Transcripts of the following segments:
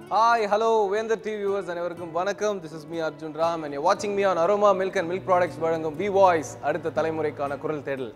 Hi hello Vendhar TV viewers அனைவருக்கும் வணக்கம் this is me Arjun Ram and வாட்சிங் me on Aroma milk and milk products வழங்கும் V voice அடுத்த தலைமுறைக்கான குரல் தேடல்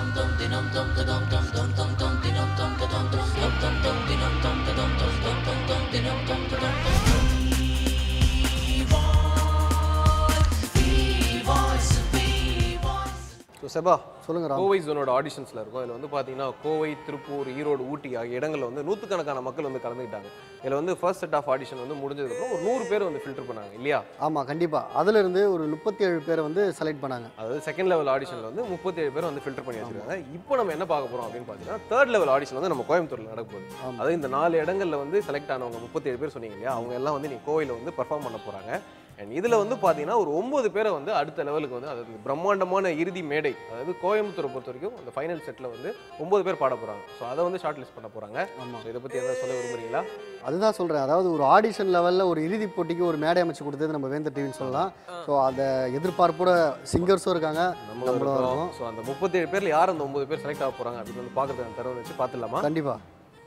ஸோ செபா சொல்லுங்க ராம் கோவை ஜோனோட ஆடிஷன்ஸில் இருக்கும் இதில் வந்து பார்த்தீங்கன்னா கோவை திருப்பூர் ஈரோடு ஊட்டி ஆகிய இடங்களில் வந்து நூற்றுக்கணக்கான மக்கள் வந்து கலந்துக்கிட்டாங்க இதில் வந்து ஃபர்ஸ்ட் செட் ஆஃப் ஆடிஷன் வந்து முடிஞ்சதுக்கப்புறம் ஒரு நூறு பேர் வந்து ஃபில்டர் பண்ணாங்க இல்லையா ஆமாம் கண்டிப்பாக அதிலிருந்து ஒரு முப்பத்தி ஏழு பேரை வந்து செலக்ட் பண்ணாங்க அதாவது செகண்ட் லெவல் ஆடிஷனில் வந்து முப்பத்தி ஏழு பேர் வந்து ஃபில்டர் பண்ணி வச்சிருக்காங்க இப்போ நம்ம என்ன பார்க்க போகிறோம் அப்படின்னு பார்த்தீங்கன்னா தேர்ட் லெவல் ஆடிஷன் வந்து நம்ம கோயம்புத்தூரில் நடக்க போகுது ஆமா. அதாவது இந்த நாலு இடங்கள்ல வந்து செலக்ட் ஆனவங்க முப்பத்தி ஏழு பேர் சொன்னீங்க இல்லையா அவங்க எல்லாம் வந்து நீ கோவிலில் வந்து பெர்ஃபார்ம் பண்ண போகிறாங்க அண்ட் இதில் வந்து பார்த்தீங்கன்னா ஒரு ஒன்பது பேரை வந்து அடுத்த லெவலுக்கு வந்து அதாவது பிரம்மாண்டமான இறுதி மேடை அதாவது கோயம்புத்தூரை பொறுத்த வரைக்கும் அந்த ஃபைனல் செட்டில் வந்து ஒன்பது பேர் பாட போகிறாங்க ஸோ அதை வந்து ஷார்ட் லிஸ்ட் பண்ண போகிறாங்க ஆமாம் ஸோ இதை பற்றி எதாவது சொல்ல விரும்புறீங்களா அதுதான் சொல்கிறேன் அதாவது ஒரு ஆடிஷன் லெவலில் ஒரு இறுதிப் போட்டிக்கு ஒரு மேடை அமைச்சு கொடுத்தது நம்ம வேந்தர் டிவின்னு சொல்லலாம் ஸோ அந்த எதிர்பார்ப்போட சிங்கர்ஸும் இருக்காங்க நம்மளும் நம்மளும் இருக்கோம் இருக்கோம். ஸோ அந்த முப்பத்தேழு பேர்ல யார் அந்த ஒன்பது பேர் செலக்ட் ஆக போகிறாங்க அப்படின்னு வந்து பார்க்குறதுக்கு தரவு வச்சு பார்த்துடலாமா கண்டிப்பாக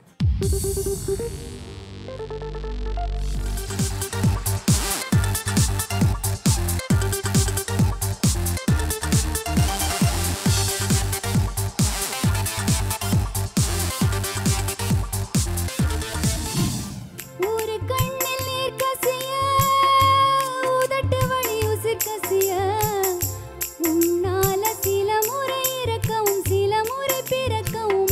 ஒரு கண்ணில் நீர் கசிய உதட்டு வழி உசிர் கசிய உன்னால சில முறை இறக்கவும் சில முறை பிறக்கவும்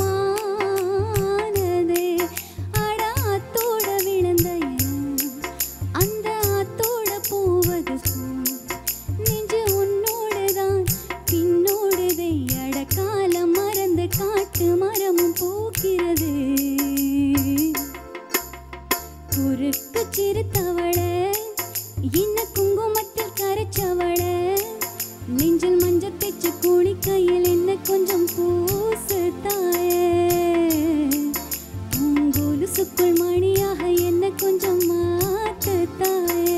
ஆனதே அட ஆத்தோட விழுந்த இனம் அந்த ஆத்தோட போவது போல் நெஞ்சு உன்னோடுதான் பின்னோடுதை அட காலம் மறந்து காட்டு மரமும் பூக்கிறது குறுக்கு சிறுத்தவள இன்ன குங்குமத்தில் கரைச்சவள நெஞ்சில் மஞ்சள் தேச்சு குளிக்கையில் என்ன கொஞ்சம் பூசு தாயே பூங்கொலுசுக்குள் மணியாக என்ன கொஞ்சம் மாத்து தாயே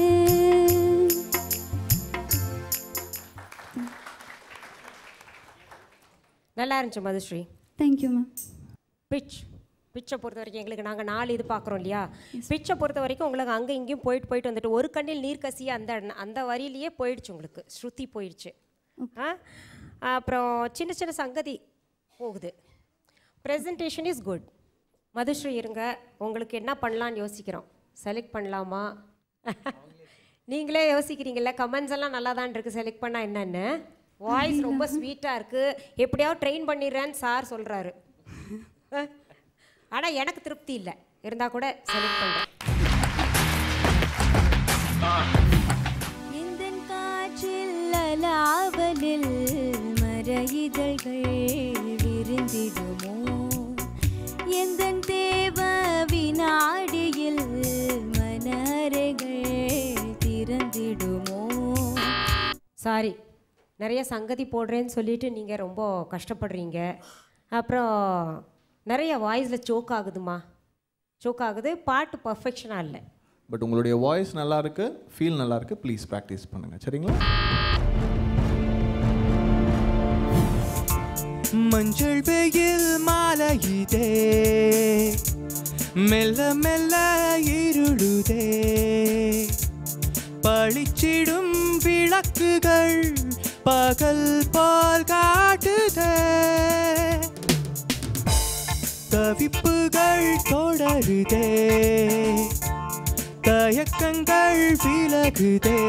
நல்லா இருந்துச்சு மதுஸ்ரீ தேங்க்யூ மேம் பிச் பிச்சை பொறுத்த வரைக்கும் எங்களுக்கு நாங்கள் நாலு இது பார்க்குறோம் இல்லையா பிச்சை பொறுத்த வரைக்கும் உங்களுக்கு அங்கே இங்கேயும் போயிட்டு போயிட்டு வந்துட்டு ஒரு கண்ணில் நீர் கசிய அந்த அந்த வரியிலேயே போயிடுச்சு உங்களுக்கு ஸ்ருதி போயிடுச்சு ஆ அப்புறம் சின்ன சின்ன சங்கதி போகுது ப்ரெசன்டேஷன் இஸ் குட் மதுஸ்ரீ இருங்க உங்களுக்கு என்ன பண்ணலான்னு யோசிக்கிறோம் செலக்ட் பண்ணலாமா நீங்களே யோசிக்கிறீங்கல்ல கமெண்ட்ஸ் எல்லாம் நல்லா தான் இருக்கு செலக்ட் பண்ணால் என்னன்னு வாய்ஸ் ரொம்ப ஸ்வீட்டாக இருக்குது எப்படியாவது ட்ரெயின் பண்ணிடுறேன்னு சார் சொல்கிறாரு ஆனால் எனக்கு திருப்தி இல்லை இருந்தால் கூட செலக்ட் பண்ணுறேன் எந்தன் காற்றில் அலாவலில் மர இதழ்கள் விரிந்திடுமோ எந்தன் தேவ வினாடியில் மனறைகள் திறந்திடுமோ சாரி நிறைய சங்கதி போடுறேன்னு சொல்லிட்டு நீங்கள் ரொம்ப கஷ்டப்படுறீங்க அப்புறம் நிறைய வாய்ஸில் சோக் ஆகுதுமா சோக் ஆகுது பாட்டு பர்ஃபெக்ஷனாக இல்லை பட் உங்களுடைய வாய்ஸ் நல்லா இருக்கு ஃபீல் நல்லா இருக்கு ப்ளீஸ் ப்ராக்டிஸ் பண்ணுங்க சரிங்களா மஞ்சள் வெயில் மாலையிதே மெல்ல மெல்ல இருளுதே பளிச்சிடும் விளக்குகள் பகல் பால் காட்டுதே தவிப்புகள் தொடருதே தயக்கங்கள் விலகுதே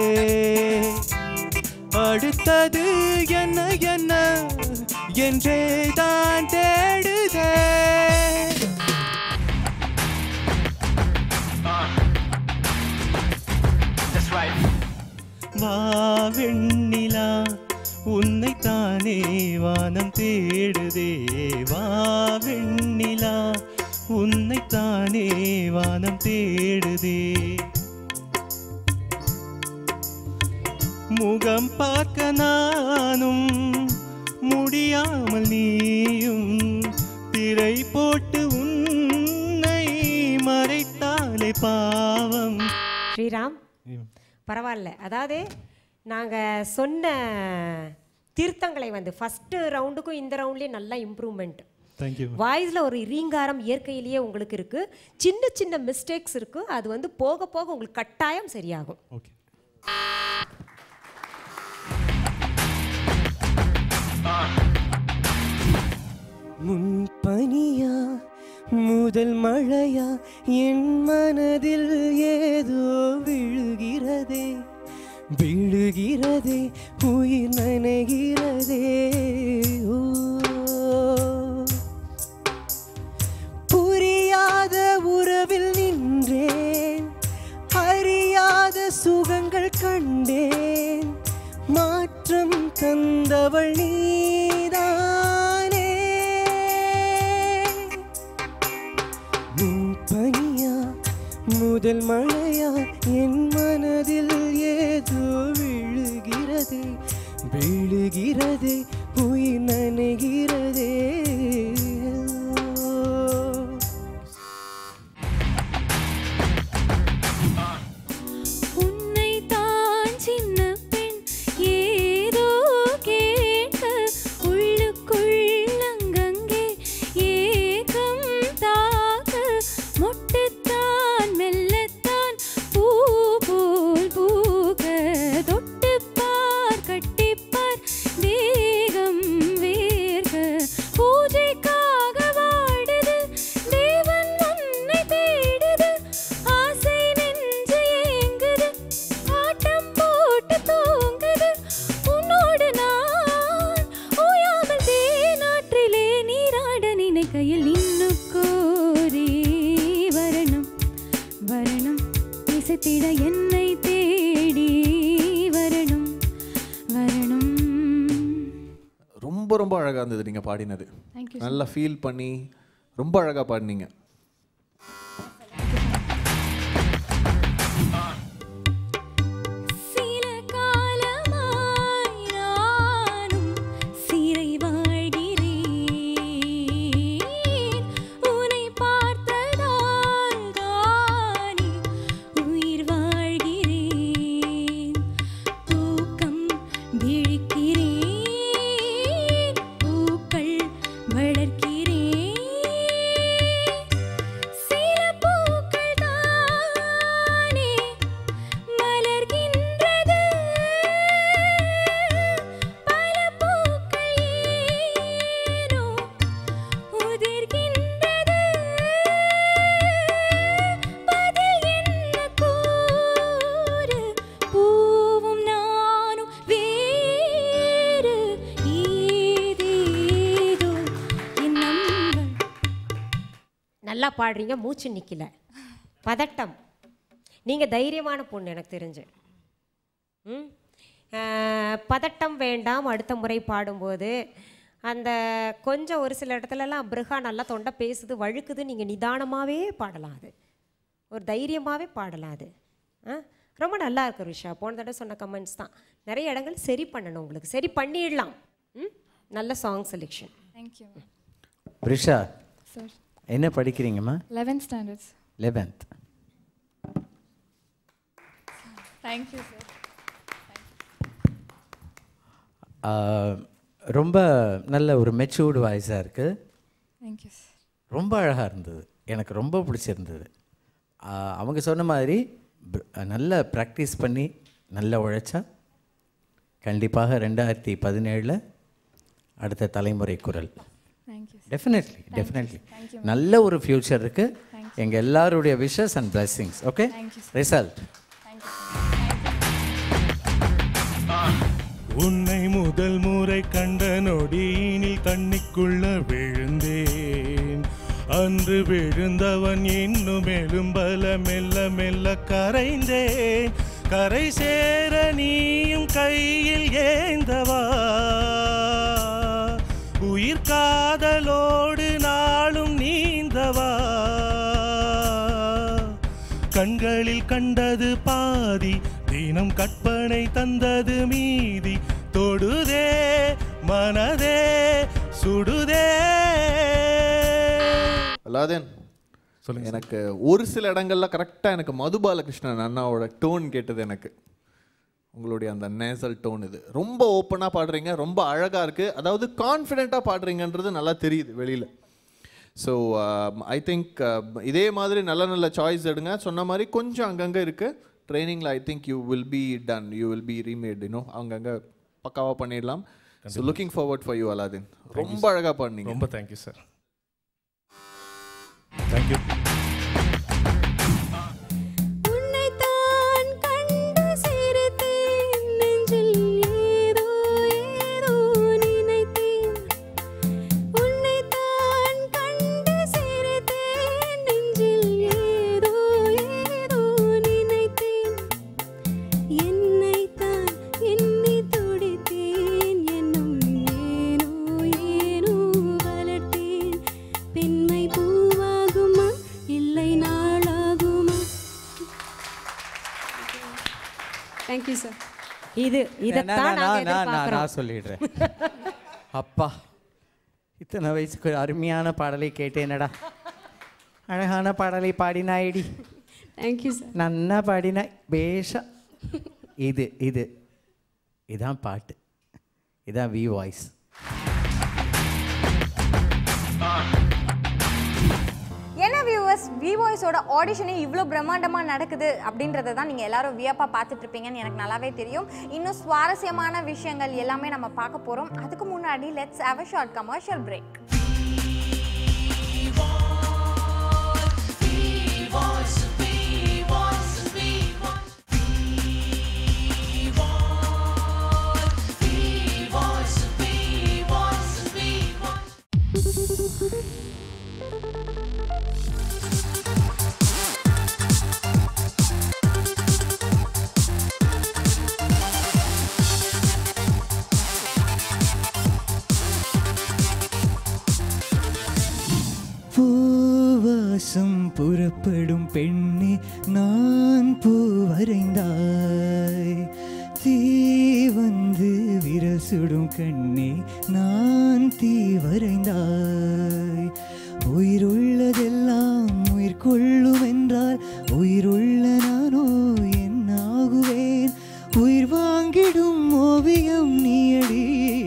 அடுத்தது என்ன என்ன என்றே தான் தேடுதே வா வெண்ணிலா உன்னை தானே வானம் தேடுதே வா வெண்ணிலா உன்னை தானே வானம் தேடுதே முகம் பார்க்க நானும் முடியாமல் நீயும் திரை போட்டு உன்னை மறைத்தாலே பாவம் ஸ்ரீராம் பரவாயில்ல அதாவது நாங்கள் சொன்ன திருத்தங்களை வந்து ஃபஸ்ட்டு ரவுண்டுக்கும் இந்த ரவுண்ட்லேயும் நல்லா இம்ப்ரூவ்மெண்ட் தேங்க்யூ வாய்ஸில் ஒரு ரீங்காரம் இயற்கையிலேயே உங்களுக்கு இருக்கு சின்ன சின்ன மிஸ்டேக்ஸ் இருக்கு அது வந்து போக போக உங்களுக்கு கட்டாயம் சரியாகும் ஓகே முன்பனியா முதல் மழையா என் மனதில் ஏதோ விழுகிறதே விழுகிறதே உயிர் நனைகிறதே ஓ புரியாத உறவில் நின்றேன் அறியாத சுகங்கள் கண்டேன் மாற்றம் தந்தவள் நீதானே முன்பனியா முதல் மழையா என் மனதில் ஏதோ விழுகிறதே விழுகிறதே உயிர் நனைகிறதே உன்னை தான் சின்ன பெண் ஏதோ கேட்க உள்ளுக்குள் அங்கங்கே ஏகம் தாக்க மொட்டுத்தான் மெல்லத்தான் பூ போல் பூக்க தொட்டுப்பார் கட்டிப்பார் தேகம் வேர்க்க பூஜைக்காக வாடுது தேவன் உன்னை தேடுது ஆசை நெஞ்சு ஏங்குது ஆட்டம் போட்டு தூங்குது உன்னோடு நான் ஓயாமல் தேனாற்றிலே நீராட நினைக்கையில் இன்னும் கோரி வரணும் வரணும் இசைத்திட என்னை தேடி வரணும் வரணும் ரொம்ப ரொம்ப அழகாக இருந்தது நீங்கள் பாடினது நல்லா ஃபீல் பண்ணி ரொம்ப அழகாக பாடினீங்க சில காலமாய் நானும் சிறை வாழ்கிறேன் உன்னை பார்த்ததால் தானே உயிர் வாழ்கிறேன் தூக்கம் விழிக்கிறேன் பூக்கள் வளர்க்கிறேன் சில பூக்கள் தானே மலர்கின்றது பல பூக்கள் ஏனோ உதிர்கின்றது பதில் என்ன கூறு பூவும் நானும் வேறு ஏதேதோ என் நம்பர் நல்லா பாடுறீங்க மூச்சு நிக்கல பதட்டம் நீங்க தைரியமான பொண்ணு எனக்கு தெரிஞ்சு ம் அஹ், பதட்டம் வேண்டாம் அடுத்த முறை பாடும்போது அந்த கொஞ்சம் ஒரு சில இடத்துலலாம் பிருகா நல்லா தொண்டை பேசுது வழுக்குது நீங்கள் நிதானமாகவே பாடலாம் அது ஒரு தைரியமாகவே பாடலாம் அது ஆ ரொம்ப நல்லா இருக்கு ரிஷா போன தடவை சொன்ன கமெண்ட்ஸ் தான் நிறைய இடங்கள் சரி பண்ணணும் உங்களுக்கு சரி பண்ணிடலாம் ம் நல்ல song selection thank you Risha sir என்ன படிக்கிறீங்கம்மா eleventh standards eleventh thank you sir ரொம்ப நல்ல ஒரு மெச்சூர்டு வாய்ஸாக இருக்குது தேங்க்யூ சார் ரொம்ப அழகாக இருந்தது எனக்கு ரொம்ப பிடிச்சிருந்தது ஆ, அவங்க சொன்ன மாதிரி ப- நல்ல ப்ராக்டிஸ் பண்ணி நல்லா உழைச்சா கண்டிப்பாக ரெண்டாயிரத்தி பதினேழில் அடுத்த தலைமுறை குரல் தேங்க்யூ டெஃபினெட்லி டெஃபினெட்லி நல்ல ஒரு ஃப்யூச்சர் இருக்குது எங்கள் எல்லாருடைய wishes and blessings okay result உன்னை முதல் முறை கண்ட நொடியினில் தண்ணிக்குள்ள விழுந்தேன் அன்று விழுந்தவன் இன்னும் எழும்பல மெல்ல மெல்ல கரைந்தேன் கரை சேர நீயும் கையில் ஏந்தவா உயிர் காதலோடு நாளும் நீந்தவா கண்களில் கண்டது பாதி தினம் கற்பனை தந்தது மீதி தொடுதே மனதே சுடுதே அல்லாதேன் சொல்லுங்க எனக்கு ஒரு சில இடங்கள்ல கரெக்டாக எனக்கு மது பாலகிருஷ்ணன் அண்ணாவோட டோன் கேட்டது எனக்கு உங்களுடைய அந்த நேசல் டோன் இது ரொம்ப ஓப்பனாக பாடுறீங்க ரொம்ப அழகாக இருக்குது அதாவது கான்ஃபிடென்ட்டாக பாடுறீங்கன்றது நல்லா தெரியுது வெளியில் ஸோ ஐ திங்க் இதே மாதிரி நல்ல நல்ல சாய்ஸ் எடுங்க சொன்ன மாதிரி கொஞ்சம் அங்கங்கே இருக்குது ட்ரைனிங்கில் I think you will be done you will be remade you know அங்கங்கே பக்காவாக பண்ணிடலாம் so looking forward for you Aladeen ரொம்ப அழகாக பண்ணீங்க ரொம்ப தேங்க்யூ சார் தேங்க்யூ உன்னைத்தான் கண்டு சிரித்தேன் நெஞ்சில் ஏதோ ஏதோ நினைத்தேன் உன்னைத்தான் கண்டு சிரித்தேன் நெஞ்சில் ஏதோ ஏதோ நினைத்தேன் என்னைத்தான் எண்ணி துடித்தேன் என்னும் ஏனோ ஏனோ வளர்த்தேன் பெண்மை பூவாகுமா இல்லை நாளாகுமா தேங்க்யூ சார் இது நான் இதைத்தான் நான் நாங்க நான் நான் எதிர்பார்க்கிறோம் நான் சொல்லிடுறேன் அப்பா இத்தனை வயசுக்கு ஒரு அருமையான பாடலை கேட்டேனடா அழகான பாடலை பாடினாயடி தேங்க்யூ சார் நன்னா பாடினாய் பேஷா இது இது இதான் பாட்டு இதான் வி வாய்ஸ் என்ன வியூவர்ஸ் வி வாய்ஸோட ஆடிஷனே இவ்வளோ பிரம்மாண்டமாக நடக்குது அப்படின்றத தான் நீங்கள் எல்லாரும் வியப்பாக பார்த்துட்டு இருப்பீங்கன்னு எனக்கு நல்லாவே தெரியும் இன்னும் சுவாரஸ்யமான விஷயங்கள் எல்லாமே நம்ம பார்க்க போகிறோம் அதுக்கு முன்னாடி let's have a short commercial break பூவாசம் புறப்படும் பெண்ணே நான் பூ வரைந்தாய் தீ வந்து விரல் சுடும் கண்ணே நான் தீ வரைந்தாய் உயிருள்ளதெல்லாம் உயிர் கொள்ளும் என்றால் உயிருள்ள நானோ என்னாகுவேன் உயிர் வாங்கிடும் ஓவியம் நீயடி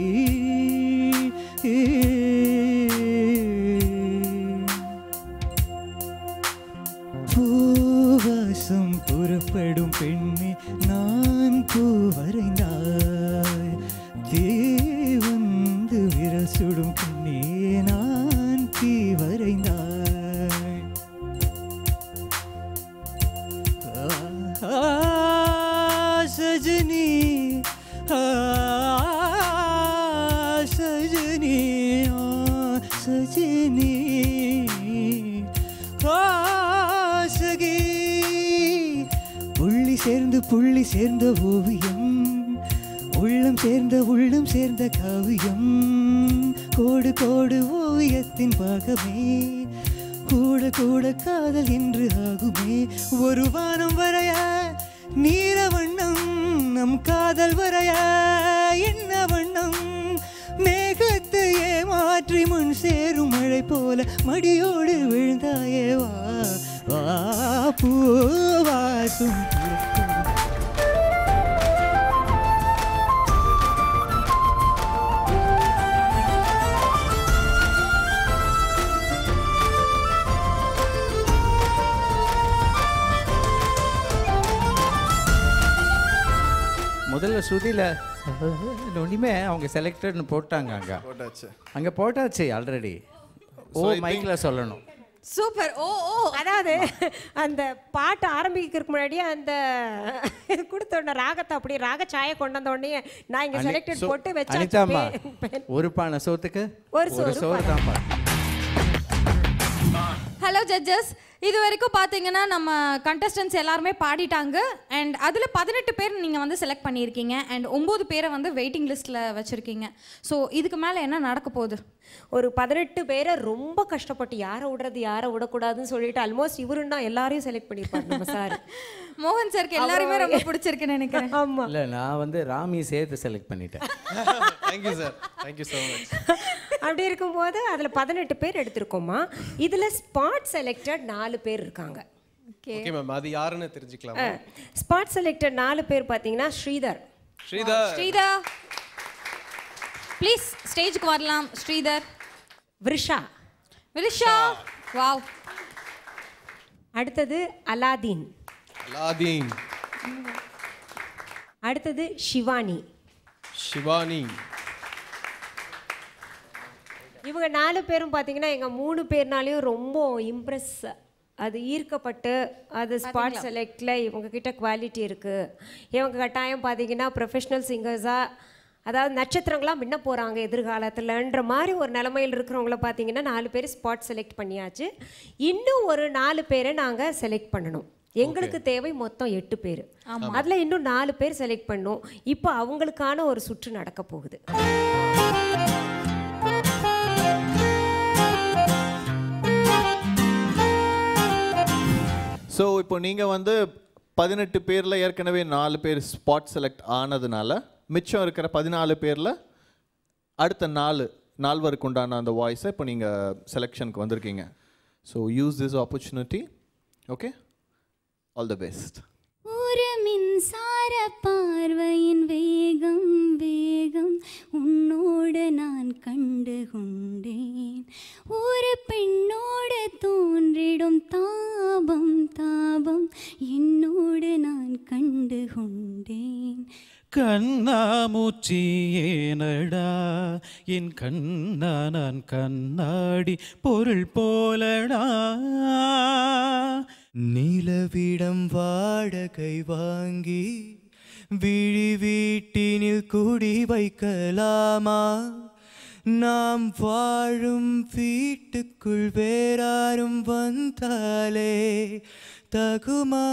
பூவாசம் புறப்படும் பெண்ணே நான் பூ வரைந்தாய் தீ வந்து விரல் சுடும் கண்ணே நான் தீ வரைந்தாய் ஆ, சஜனி ஆ, சஜனி ஆ, சஜனி ஆசகி புள்ளி சேர்ந்து புள்ளி சேர்ந்த ஓவியம் உள்ளம் சேர்ந்த உள்ளம் சேர்ந்த காவியம் கோடு கோடு ஓவியத்தின் பாகமே கூட கூட காதல் என்று ஆகுமே ஒரு வானம் வரைய நீல வண்ணம் நம் காதல் வரைய என்ன வண்ணம் மேகத்தை ஏமாற்றி முன் சேரும் மழை போல மடியோடு விழுந்தாயே வா வா பூவாசும் முதல்ல ஸ்ருதியில் ஒன்றுமே அவங்க செலக்டட்னு போட்டாங்க அங்கே போட்டாச்சு அங்கே போட்டாச்சு already oh So, I think- மைக்கில் சொல்லணும் சூப்பர் ஓ ஓ அதாவது அந்த பாட்டு ஆரம்பிக்கிறதுக்கு முன்னாடியே அந்த கொடுத்த ராகத்தை அப்படியே ராக சாயை கொண்டு வந்த உடனே நான் இங்க அனி- செலக்டட் சோ- போட்டு வச்சாச்சு அனிதாம்மா பே- பே- ஒரு பானை சோத்துக்கு ஒரு சோறு சோறு தான் பாட்டு ஹலோ ஜட்ஜஸ் இது வரைக்கும் பார்த்தீங்கன்னா நம்ம கண்டஸ்டன்ஸ் எல்லாருமே பாடிட்டாங்க அண்ட் அதில் பதினெட்டு பேர் நீங்கள் வந்து செலக்ட் பண்ணியிருக்கீங்க அண்ட் ஒம்பது பேரை வந்து வெயிட்டிங் லிஸ்ட்டில் வச்சுருக்கீங்க ஸோ இதுக்கு மேலே என்ன நடக்க போகுது ஒரு பதினெட்டு பேரை ரொம்ப கஷ்டப்பட்டு யாரை விடுறது யாரை விடக்கூடாதுன்னு சொல்லிட்டு ஆல்மோஸ்ட் இவருன்னா எல்லாரையும் செலக்ட் பண்ணியிருப்பாரு நம்ம சார் மோகன் சாருக்கு எல்லாருமே ரொம்ப பிடிச்சிருக்குன்னு நினைக்கிறேன் ஆமா இல்லை நான் வந்து ராமி சேர்த்து செலக்ட் பண்ணிட்டேன் thank you sir thank you so much அப்படி இருக்கும்போது அதுல பதினெட்டு பேர் எடுத்திருக்கோமா இதுல ஸ்பாட் செலக்டட் நாலு பேர் இருக்காங்க ஓகே மேம் அது யாருன்னு தெரிஞ்சுக்கலாமா ஸ்பாட் செலக்டட் நாலு பேர் பார்த்தீங்கன்னா ஸ்ரீதர் ஸ்ரீதர் ஸ்ரீதா ப்ளீஸ் ஸ்டேஜுக்கு வரலாம் ஸ்ரீதர் விருஷா விலிஷா வாவ் அடுத்தது அலாதீன் அலாதீன் அடுத்தது ஷிவானி சிவானி இவங்க நாலு பேரும் பார்த்தீங்கன்னா எங்கள் மூணு பேர்னாலையும் ரொம்ப இம்ப்ரெஸ் அது ஈர்க்கப்பட்டு அது ஸ்பாட் செலக்டில் இவங்க கிட்ட குவாலிட்டி இருக்குது இவங்க கட்டாயம் பார்த்தீங்கன்னா ப்ரொஃபஷ்னல் சிங்கர்ஸாக அதாவது நட்சத்திரங்களாக முன்ன போகிறாங்க எதிர்காலத்தில்ன்ற மாதிரி ஒரு நிலமையில் இருக்கிறவங்கள பார்த்தீங்கன்னா நாலு பேர் ஸ்பாட் செலக்ட் பண்ணியாச்சு இன்னும் ஒரு நாலு பேரை நாங்கள் செலக்ட் பண்ணணும் எங்களுக்கு தேவை மொத்தம் எட்டு பேர் அதில் இன்னும் நாலு பேர் செலக்ட் பண்ணோம் இப்போ அவங்களுக்கான ஒரு சுற்று நடக்க போகுது ஸோ இப்போ நீங்கள் வந்து பதினெட்டு பேரில் ஏற்கனவே நாலு பேர் ஸ்பாட் செலக்ட் ஆனதுனால மிச்சம் இருக்கிற பதினாலு பேரில் அடுத்த நாலு நால்வருக்கு உண்டான அந்த வாய்ஸை இப்போ நீங்கள் செலெக்ஷனுக்கு வந்திருக்கீங்க so use this opportunity okay all the best ஒரு மின்சார பார்வையின் வேகம் வேகம் உன்னோடு நான் கண்டு கொண்டேன் ஒரு பெண்ணோடு தோன்றிடும் தாபம் தாபம் என்னோடு நான் கண்டு கொண்டேன் கண்ணாமூச்சி ஏனடா என் கண்ணா நான் கண்ணாடி பொருள் போலடா நிலவிடம் வாடகை வாங்கி விழி வீட்டினில் குடி வைக்கலாமா நாம் வாழும் வீட்டுக்குள் வேறாரும் வந்தாலே தகுமா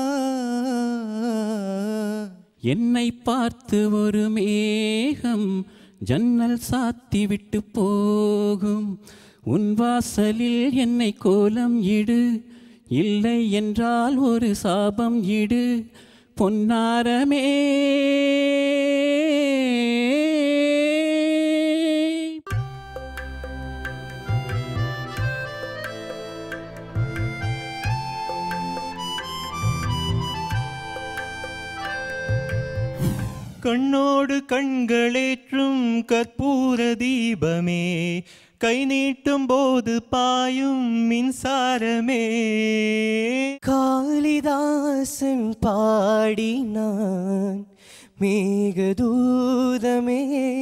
என்னை பார்த்து ஒரு மேகம் ஜன்னல் சாத்தி விட்டு போகும் உன் வாசலில் என்னை கோலம் இடு இல்லை என்றால் ஒரு சாபம் இடு பொன்னாரமே கண்ணோடு கண்களேற்றும் கற்பூர தீபமே கை நீட்டும் போது பாயும் மின்சாரமே காளிதாசன் பாடினான் மேகதூதமே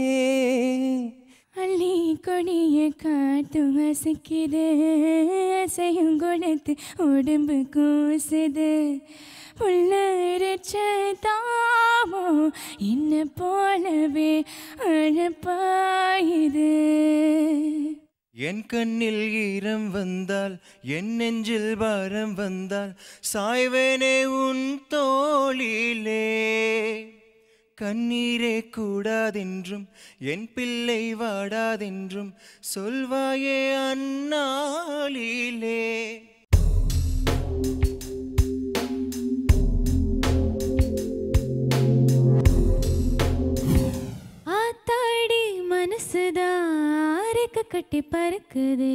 அள்ளி கொடிய காத்து அசைக்குது அசையும் கொடுத்து உடம்பு கூசுது புல்லரிச்ச தாமோ என்ன போலவே அழப்பாயுது என் கண்ணில் ஈரம் வந்தால் என் நெஞ்சில் பாரம் வந்தால் சாய்வேனே உன் தோளிலே கண்ணீரே கூடாதென்றும் என் பிள்ளை வாடாதென்றும் சொல்வாயே அந்நாளிலே ஆத்தாடி மனசுதான் ரெக்க கட்டி பறக்குது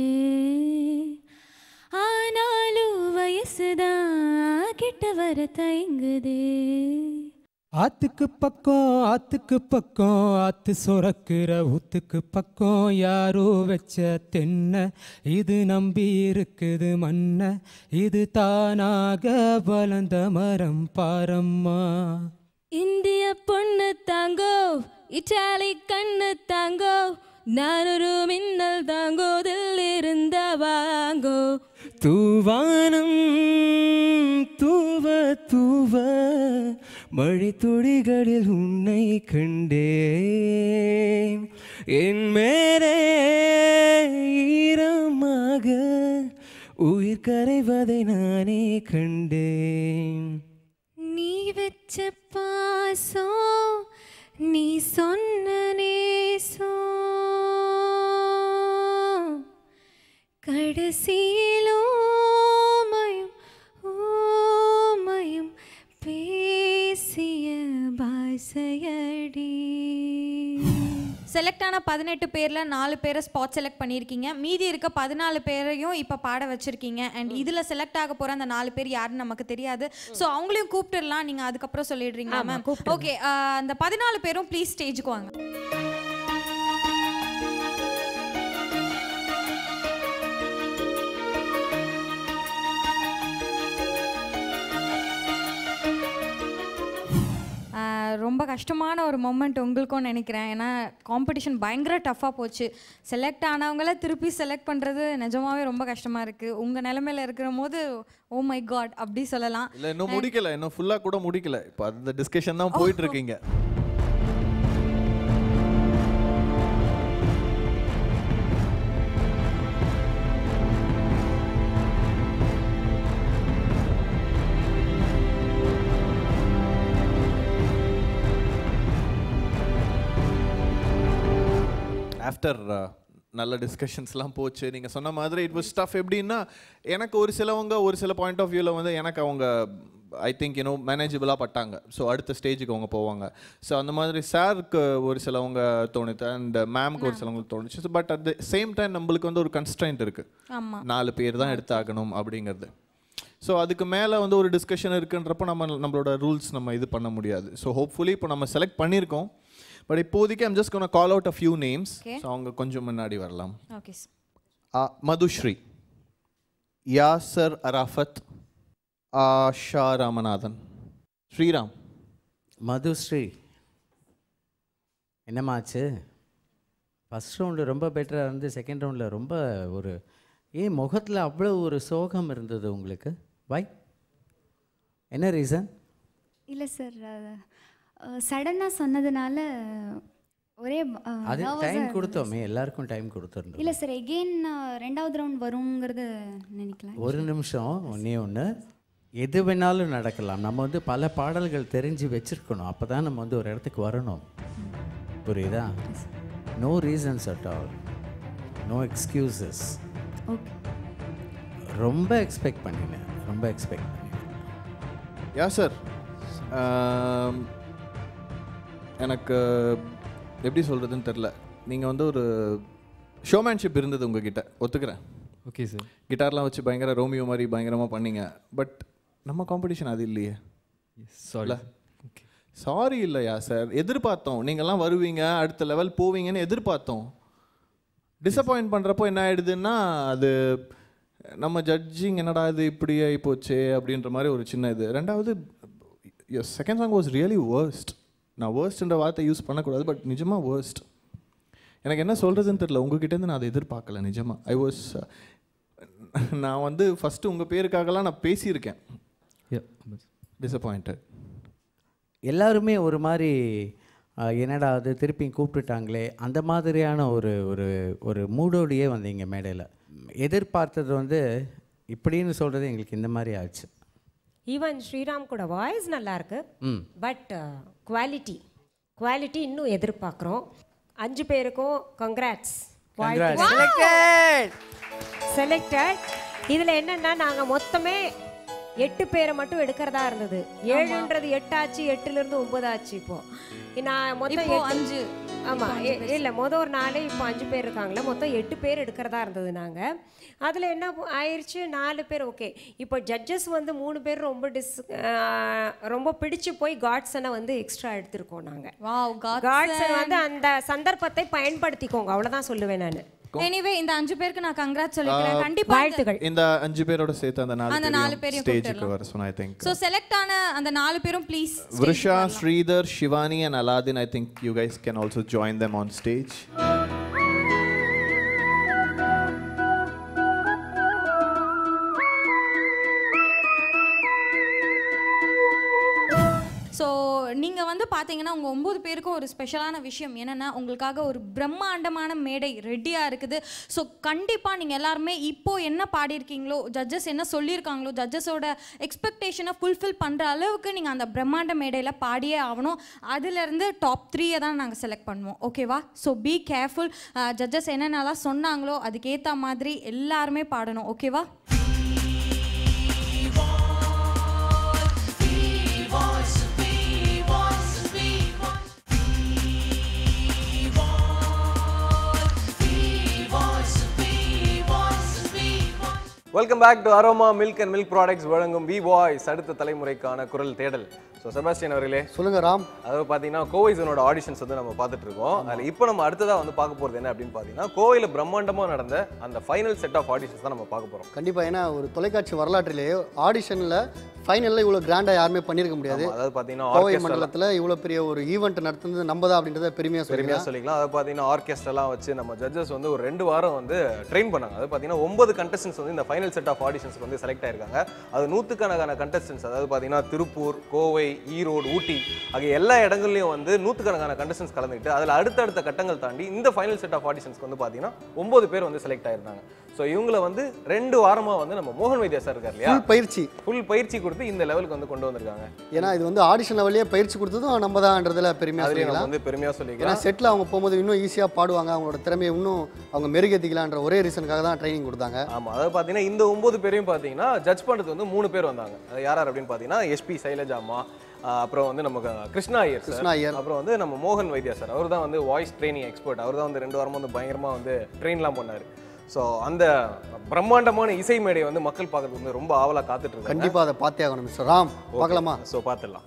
ஆனாலும் வயசுதான் கிட்ட வர தயங்குது ஆத்துக்கு பக்கம் ஆத்துக்கு பக்கம் ஆத்து சுரக்கிற ஊத்துக்கு பக்கம் யாரோ வச்ச தென்ன இது நம்பி இருக்குது மண்ண இது தானாக வளர்ந்த மரம் பாரம்மா இந்திய பொண்ணு தாங்கோ இட்டாலி கண்ணு தாங்கோ நான் ஒரு மின்னல் தாங்கோ இருந்த வாங்கோ தூவானம் தூவ தூவ மழை துளிகளில் உன்னை கண்டேன் என் மேலே ஈரமாக உயிர் கரைவதை நானே கண்டேன் நீ வச்ச பாசம் நீ சொன்ன நேசம் கடைசியிலும் ஓமயம் ஓமயம் பேசிய பாசையடி செலக்ட் ஆன பதினெட்டு பேரில் நாலு பேரை ஸ்பாட் செலக்ட் பண்ணியிருக்கீங்க மீதி இருக்க பதினாலு பேரையும் இப்போ பாட வச்சிருக்கீங்க அண்ட் இதில் செலக்ட் ஆக போகிற அந்த நாலு பேர் யாருன்னு நமக்கு தெரியாது ஸோ அவங்களையும் கூப்பிட்டுடலாம் நீங்கள் அதுக்கப்புறம் சொல்லிடுறீங்களா ஆமா, மேம் கூப்பிட்டுருங்க. ஓகே அந்த பதினாலு பேரும் ப்ளீஸ் ஸ்டேஜுக்கு வாங்க ரொம்ப கஷ்டமான ஒரு மொமெண்ட் உங்களுக்கும் நினைக்கிறேன் ஏன்னா காம்படிஷன் பயங்கர டஃப்பாக போச்சு செலக்ட் ஆனவங்கள திருப்பி செலக்ட் பண்ணுறது நிஜமாவே ரொம்ப கஷ்டமாக இருக்குது உங்கள் நிலமையில இருக்கிற போது ஓ மை காட் அப்படி சொல்லலாம் இல்ல இன்னும் முடிக்கல இன்னும் ஃபுல்லா கூட முடிக்கல இப்போ அந்த டிஸ்கஷன் தான் போயிட்டு இருக்கீங்க ஆஃப்டர் நல்ல டிஸ்கஷன்ஸ்லாம் போச்சு நீங்கள் சொன்ன மாதிரி இட் வாஸ் ஸ்டஃப் எப்படின்னா எனக்கு ஒரு சிலவங்க ஒரு சில பாயிண்ட் ஆஃப் வியூவில் வந்து எனக்கு அவங்க ஐ திங்க் யூனோ மேனேஜபிளாக பட்டாங்க ஸோ அடுத்த ஸ்டேஜுக்கு அவங்க போவாங்க ஸோ அந்த மாதிரி சாருக்கு ஒரு சிலவங்க தோணுது அண்ட் மேம்க்கு ஒரு சிலவங்களுக்கு தோணுச்சு but at the same time நம்மளுக்கு வந்து ஒரு கன்ஸ்ட்ரைண்ட் இருக்குது ஆமாம் நாலு பேர் தான் எடுத்தாகணும் அப்படிங்கிறது ஸோ அதுக்கு மேலே வந்து ஒரு டிஸ்கஷன் இருக்குன்றப்போ நம்ம நம்மளோட ரூல்ஸ் நம்ம இது பண்ண முடியாது ஸோ ஹோப்ஃபுல்லி இப்போ நம்ம செலக்ட் பண்ணியிருக்கோம் பட் இப்போதைக்கு I'm just gonna call out a few names Okay. So அவங்க கொஞ்சம் முன்னாடி வரலாம் ஓகே ஆ, மதுஸ்ரீ யாசர் அரஃபத் ஆஷா ராமநாதன் ஸ்ரீராம் மதுஸ்ரீ என்னம்மாச்சு ஃபஸ்ட் ரவுண்டு ரொம்ப பெட்டராக இருந்து செகண்ட் ரவுண்டில் ரொம்ப ஒரு ஏன் முகத்தில் அவ்வளோ ஒரு சோகம் இருந்தது உங்களுக்கு வை என்ன ரீசன் இல்லை சார் சடனாக சொன்னதுனால ஒரே அஹ், அது nervous-ஆ டைம் இருந்தது. கொடுத்தோமே எல்லாருக்கும் டைம் கொடுத்துருந்தோம் இல்லை சார் எகெயின் ரெண்டாவது ரவுண்ட் வருங்கிறது நினைக்கல ஒரு நிமிஷம் ஒன்றே ஒன்று எது வேணாலும் நடக்கலாம் நம்ம வந்து பல பாடல்கள் தெரிஞ்சு வச்சிருக்கணும் அப்போ தான் நம்ம வந்து ஒரு இடத்துக்கு வரணும் புரியுதா no reasons at all no excuses okay ரொம்ப எக்ஸ்பெக்ட் பண்ணினேன் ரொம்ப எக்ஸ்பெக்ட் யா சார் எனக்கு எப்படி சொல்கிறதுன்னு தெரில நீங்கள் வந்து ஒரு ஷோமேன்ஷிப் இருந்தது உங்ககிட்ட ஒத்துக்கிறேன் ஓகே சார் கிட்டார்லாம் வச்சு பயங்கர ரோமியோ மாதிரி பயங்கரமாக பண்ணீங்க பட் நம்ம காம்படிஷன் அது இல்லையே சாரி சாரி இல்லையா சார் எதிர்பார்த்தோம் நீங்கள்லாம் வருவீங்க அடுத்த லெவல் போவீங்கன்னு எதிர்பார்த்தோம் டிசப்பாயிண்ட் பண்ணுறப்போ என்ன ஆயிடுதுன்னா அது நம்ம ஜட்ஜிங் என்னடா இது இப்படி ஆகி போச்சே அப்படின்ற மாதிரி ஒரு சின்ன இது ரெண்டாவது second song was really worst நான் வேர்ஸ்ட்ன்ற வார்த்தை யூஸ் பண்ணக்கூடாது பட் நிஜமாக worst எனக்கு என்ன சொல்கிறதுன்னு தெரில உங்ககிட்டேருந்து நான் அதை எதிர்பார்க்கல நிஜமாக ஐ வாஸ் நான் வந்து ஃபஸ்ட்டு உங்கள் பேருக்காகலாம் நான் பேசியிருக்கேன் டிசப்பாயிண்டட் எல்லாருமே ஒரு மாதிரி அஹ், என்னடா அது திருப்பி கூப்பிட்டுட்டாங்களே அந்த மாதிரியான ஒரு ஒரு ஒரு மூடோடையே வந்தீங்க மேடையில் எதிர்பார்த்தது வந்து இப்படின்னு சொல்கிறது எங்களுக்கு இந்த மாதிரி ஆச்சு ஈவன் ஸ்ரீராம் கூட வாய்ஸ் நல்லா இருக்கு ம் பட் குவாலிட்டி குவாலிட்டி இன்னும் எதிர்பார்க்குறோம் அஞ்சு பேருக்கும் கங்க்ராட்ஸ் Congrats. செலக்டட் இதில் என்னன்னா நாங்கள் மொத்தமே எட்டு பேரை மட்டும் எடுக்கிறதா இருந்தது ஏழுன்றது எட்டாச்சு எட்டுலேருந்து ஒன்பது ஆச்சு இப்போ நான் மொத்தம் இப்போ எட்டு- அஞ்சு. ஆமா இப்போ அஞ்சு எ- பேர் இல்ல மொதல் ஒரு நாளே இப்போ அஞ்சு பேர் இருக்காங்களே மொத்தம் எட்டு பேர் எடுக்கிறதா இருந்தது நாங்க அதுல என்ன போ- ஆயிருச்சு நாலு பேர் ஓகே இப்போ ஜட்ஜஸ் வந்து மூணு பேர் ரொம்ப டிஸ் ஆஹ் ரொம்ப பிடிச்சு போய் காட்ஸனை வந்து எக்ஸ்ட்ரா எடுத்திருக்கோம் நாங்க வாவ் காட்ஸன் வந்து அந்த சந்தர்ப்பத்தை பயன்படுத்திக்கோங்க அவ்வளவுதான் சொல்லுவேன் நான் எனிவே இந்த அஞ்சு பேருக்கு நான் கங்க்ராட் சொல்லிக்கிறேன் கண்டிப்பா வாழ்த்துகள் இந்த அஞ்சு பேரோட சேர்த்து அந்த அந்த நாலு நாலு பேரையும் பேரையும் ஸ்டேஜுக்கு கூப்பிட்டுடலாம். வர சொன்னா ஐ திங்க் ஸோ செலக்ட் ஆன அந்த நாலு பேரும் please Vrisha, Sridhar, Shivani, and Aladdin. I think you guys can also join them on stage. So நீங்கள் வந்து பார்த்தீங்கன்னா உங்கள் ஒம்பது பேருக்கும் ஒரு ஸ்பெஷலான விஷயம் என்னென்னா உங்களுக்காக ஒரு பிரம்மாண்டமான மேடை ரெடியாக இருக்குது ஸோ கண்டிப்பாக நீங்கள் எல்லாருமே இப்போ என்ன பாடியிருக்கீங்களோ ஜட்ஜஸ் என்ன சொல்லியிருக்காங்களோ ஜட்ஜஸோட எக்ஸ்பெக்டேஷனை ஃபுல்ஃபில் பண்ணுற அளவுக்கு நீங்கள் அந்த பிரம்மாண்ட மேடையில் பாடியே ஆகணும் அதுலேருந்து டாப் த்ரீயை தான் நாங்கள் செலக்ட் பண்ணுவோம் ஓகேவா ஸோ பி கேர்ஃபுல் ஜட்ஜஸ் என்னென்னலாம் சொன்னாங்களோ அதுக்கேற்ற மாதிரி எல்லாருமே பாடணும் ஓகேவா welcome back to Aroma milk and milk products வழங்கும் வி வாய்ஸ் அடுத்த தலைமுறைக்கான குரல் தேடல் ஸோ செபாஸ்டியன் அவர்களே சொல்லுங்க ராம் அதாவது பார்த்தீங்கன்னா கோவை ஜோனோட ஆடிஷன்ஸ் வந்து நம்ம பார்த்துட்டு இருக்கோம் அதில் இப்போ நம்ம அடுத்ததாக வந்து பார்க்க போகிறது என்ன அப்படின்னு பார்த்தீங்கன்னா கோவையில் பிரம்மாண்டமாக நடந்த அந்த ஃபைனல் செட் ஆஃப் ஆடிஷன்ஸ் தான் நம்ம பார்க்க போகிறோம் கண்டிப்பா ஏன்னா ஒரு தொலைக்காட்சி வரலாற்றிலேயே ஆடிஷனில் ஃபைனலில் இவ்வளோ கிராண்டாக யாருமே பண்ணியிருக்க முடியாது ஆமா, அதாவது பார்த்தீங்கன்னா கோவை orchestra- மண்டலத்தில் இவ்வளோ பெரிய ஒரு ஈவெண்ட் நடத்துனது நம்ம தான் அப்படின்றத பெருமையாக பெருமையாக சொல்லிக்கலாம் சொல்லிக்கலாம் அதை பார்த்தீங்கன்னா ஆர்கெஸ்ட்ரெல்லாம் வச்சு நம்ம ஜட்ஜஸ் வந்து ஒரு ரெண்டு வாரம் வந்து ட்ரெயின் பண்ணாங்க அது பார்த்தீங்கன்னா ஒன்பது கண்டஸ்டன்ஸ் வந்து இந்த ஃபைனல் செட் ஆஃப் ஆடிஷன்ஸ்க்கு வந்து செலக்ட் ஆயிருக்காங்க அது நூற்றுக்கணக்கான கண்டஸ்டன்ஸ் அதாவது பார்த்தீங்கன்னா திருப்பூர் கோவை ஈரோடு ஊட்டி ஆகிய எல்லா இடங்கள்லையும் வந்து நூற்றுக்கணக்கான கண்டஸ்டன்ஸ் கலந்துக்கிட்டு அதில் அடுத்தடுத்த கட்டங்கள் தாண்டி இந்த ஃபைனல் செட் ஆஃப் ஆடிஷன்ஸ்க்கு வந்து பார்த்தீங்கன்னா ஒன்பது பேர் வந்து செலக்ட் ஆயிருந்தாங்க ஸோ இவங்கள வந்து ரெண்டு வாரமா வந்து நம்ம மோகன் வைத்தியா சார் இருக்கார் இல்லையா ஃபுல் பயிற்சி ஃபுல் பயிற்சி கொடுத்து இந்த லெவலுக்கு வந்து கொண்டு வந்திருக்காங்க ஏன்னா இது வந்து ஆடிஷன் லெவல்லே பயிற்சி கொடுத்ததும் நம்ம தான்ன்றதுல பெருமையாக அதுலேயும் நம்ம சொல்லிக்கலாம் வந்து பெருமையாக ஏன்னா சொல்லிக்கலாம் செட்டில் அவங்க போகும்போது இன்னும் ஈஸியாக பாடுவாங்க அவங்களோட திறமையை இன்னும் அவங்க மெருகேற்றிக்கலான்ற ஒரே ரீசனுக்காக தான் ட்ரைனிங் கொடுத்தாங்க ஆமா அதாவது பார்த்தீங்கன்னா இந்த ஒன்பது பேரையும் பார்த்தீங்கன்னா ஜட்ஜ் பண்ணுறது வந்து மூணு பேர் வந்தாங்க அது யார் யார் அப்படின்னு பார்த்தீங்கன்னா எஸ்பி சைலஜாமா ஆஹ் அப்புறம் வந்து நமக்கு கிருஷ்ணா ஐயர் sir. கிருஷ்ணா ஐயர். அப்புறம் வந்து நம்ம மோகன் வைத்தியா சார் அவர் தான் வந்து வாய்ஸ் ட்ரைனிங் எக்ஸ்பர்ட் அவர் தான் வந்து ரெண்டு வாரமா வந்து பயங்கரமாக வந்து ட்ரெயின்லாம் பண்ணார் ஸோ அந்த பிரம்மாண்டமான இசை மேடையை வந்து மக்கள் பார்க்கறதுக்கு வந்து ரொம்ப ஆவலாக காத்துட்டு இருக்காங்க கண்டிப்பாக அதை பார்த்தே ஆகணும் மிஸ்டர் ராம் பார்க்கலாமா ஸோ பார்த்துடலாம்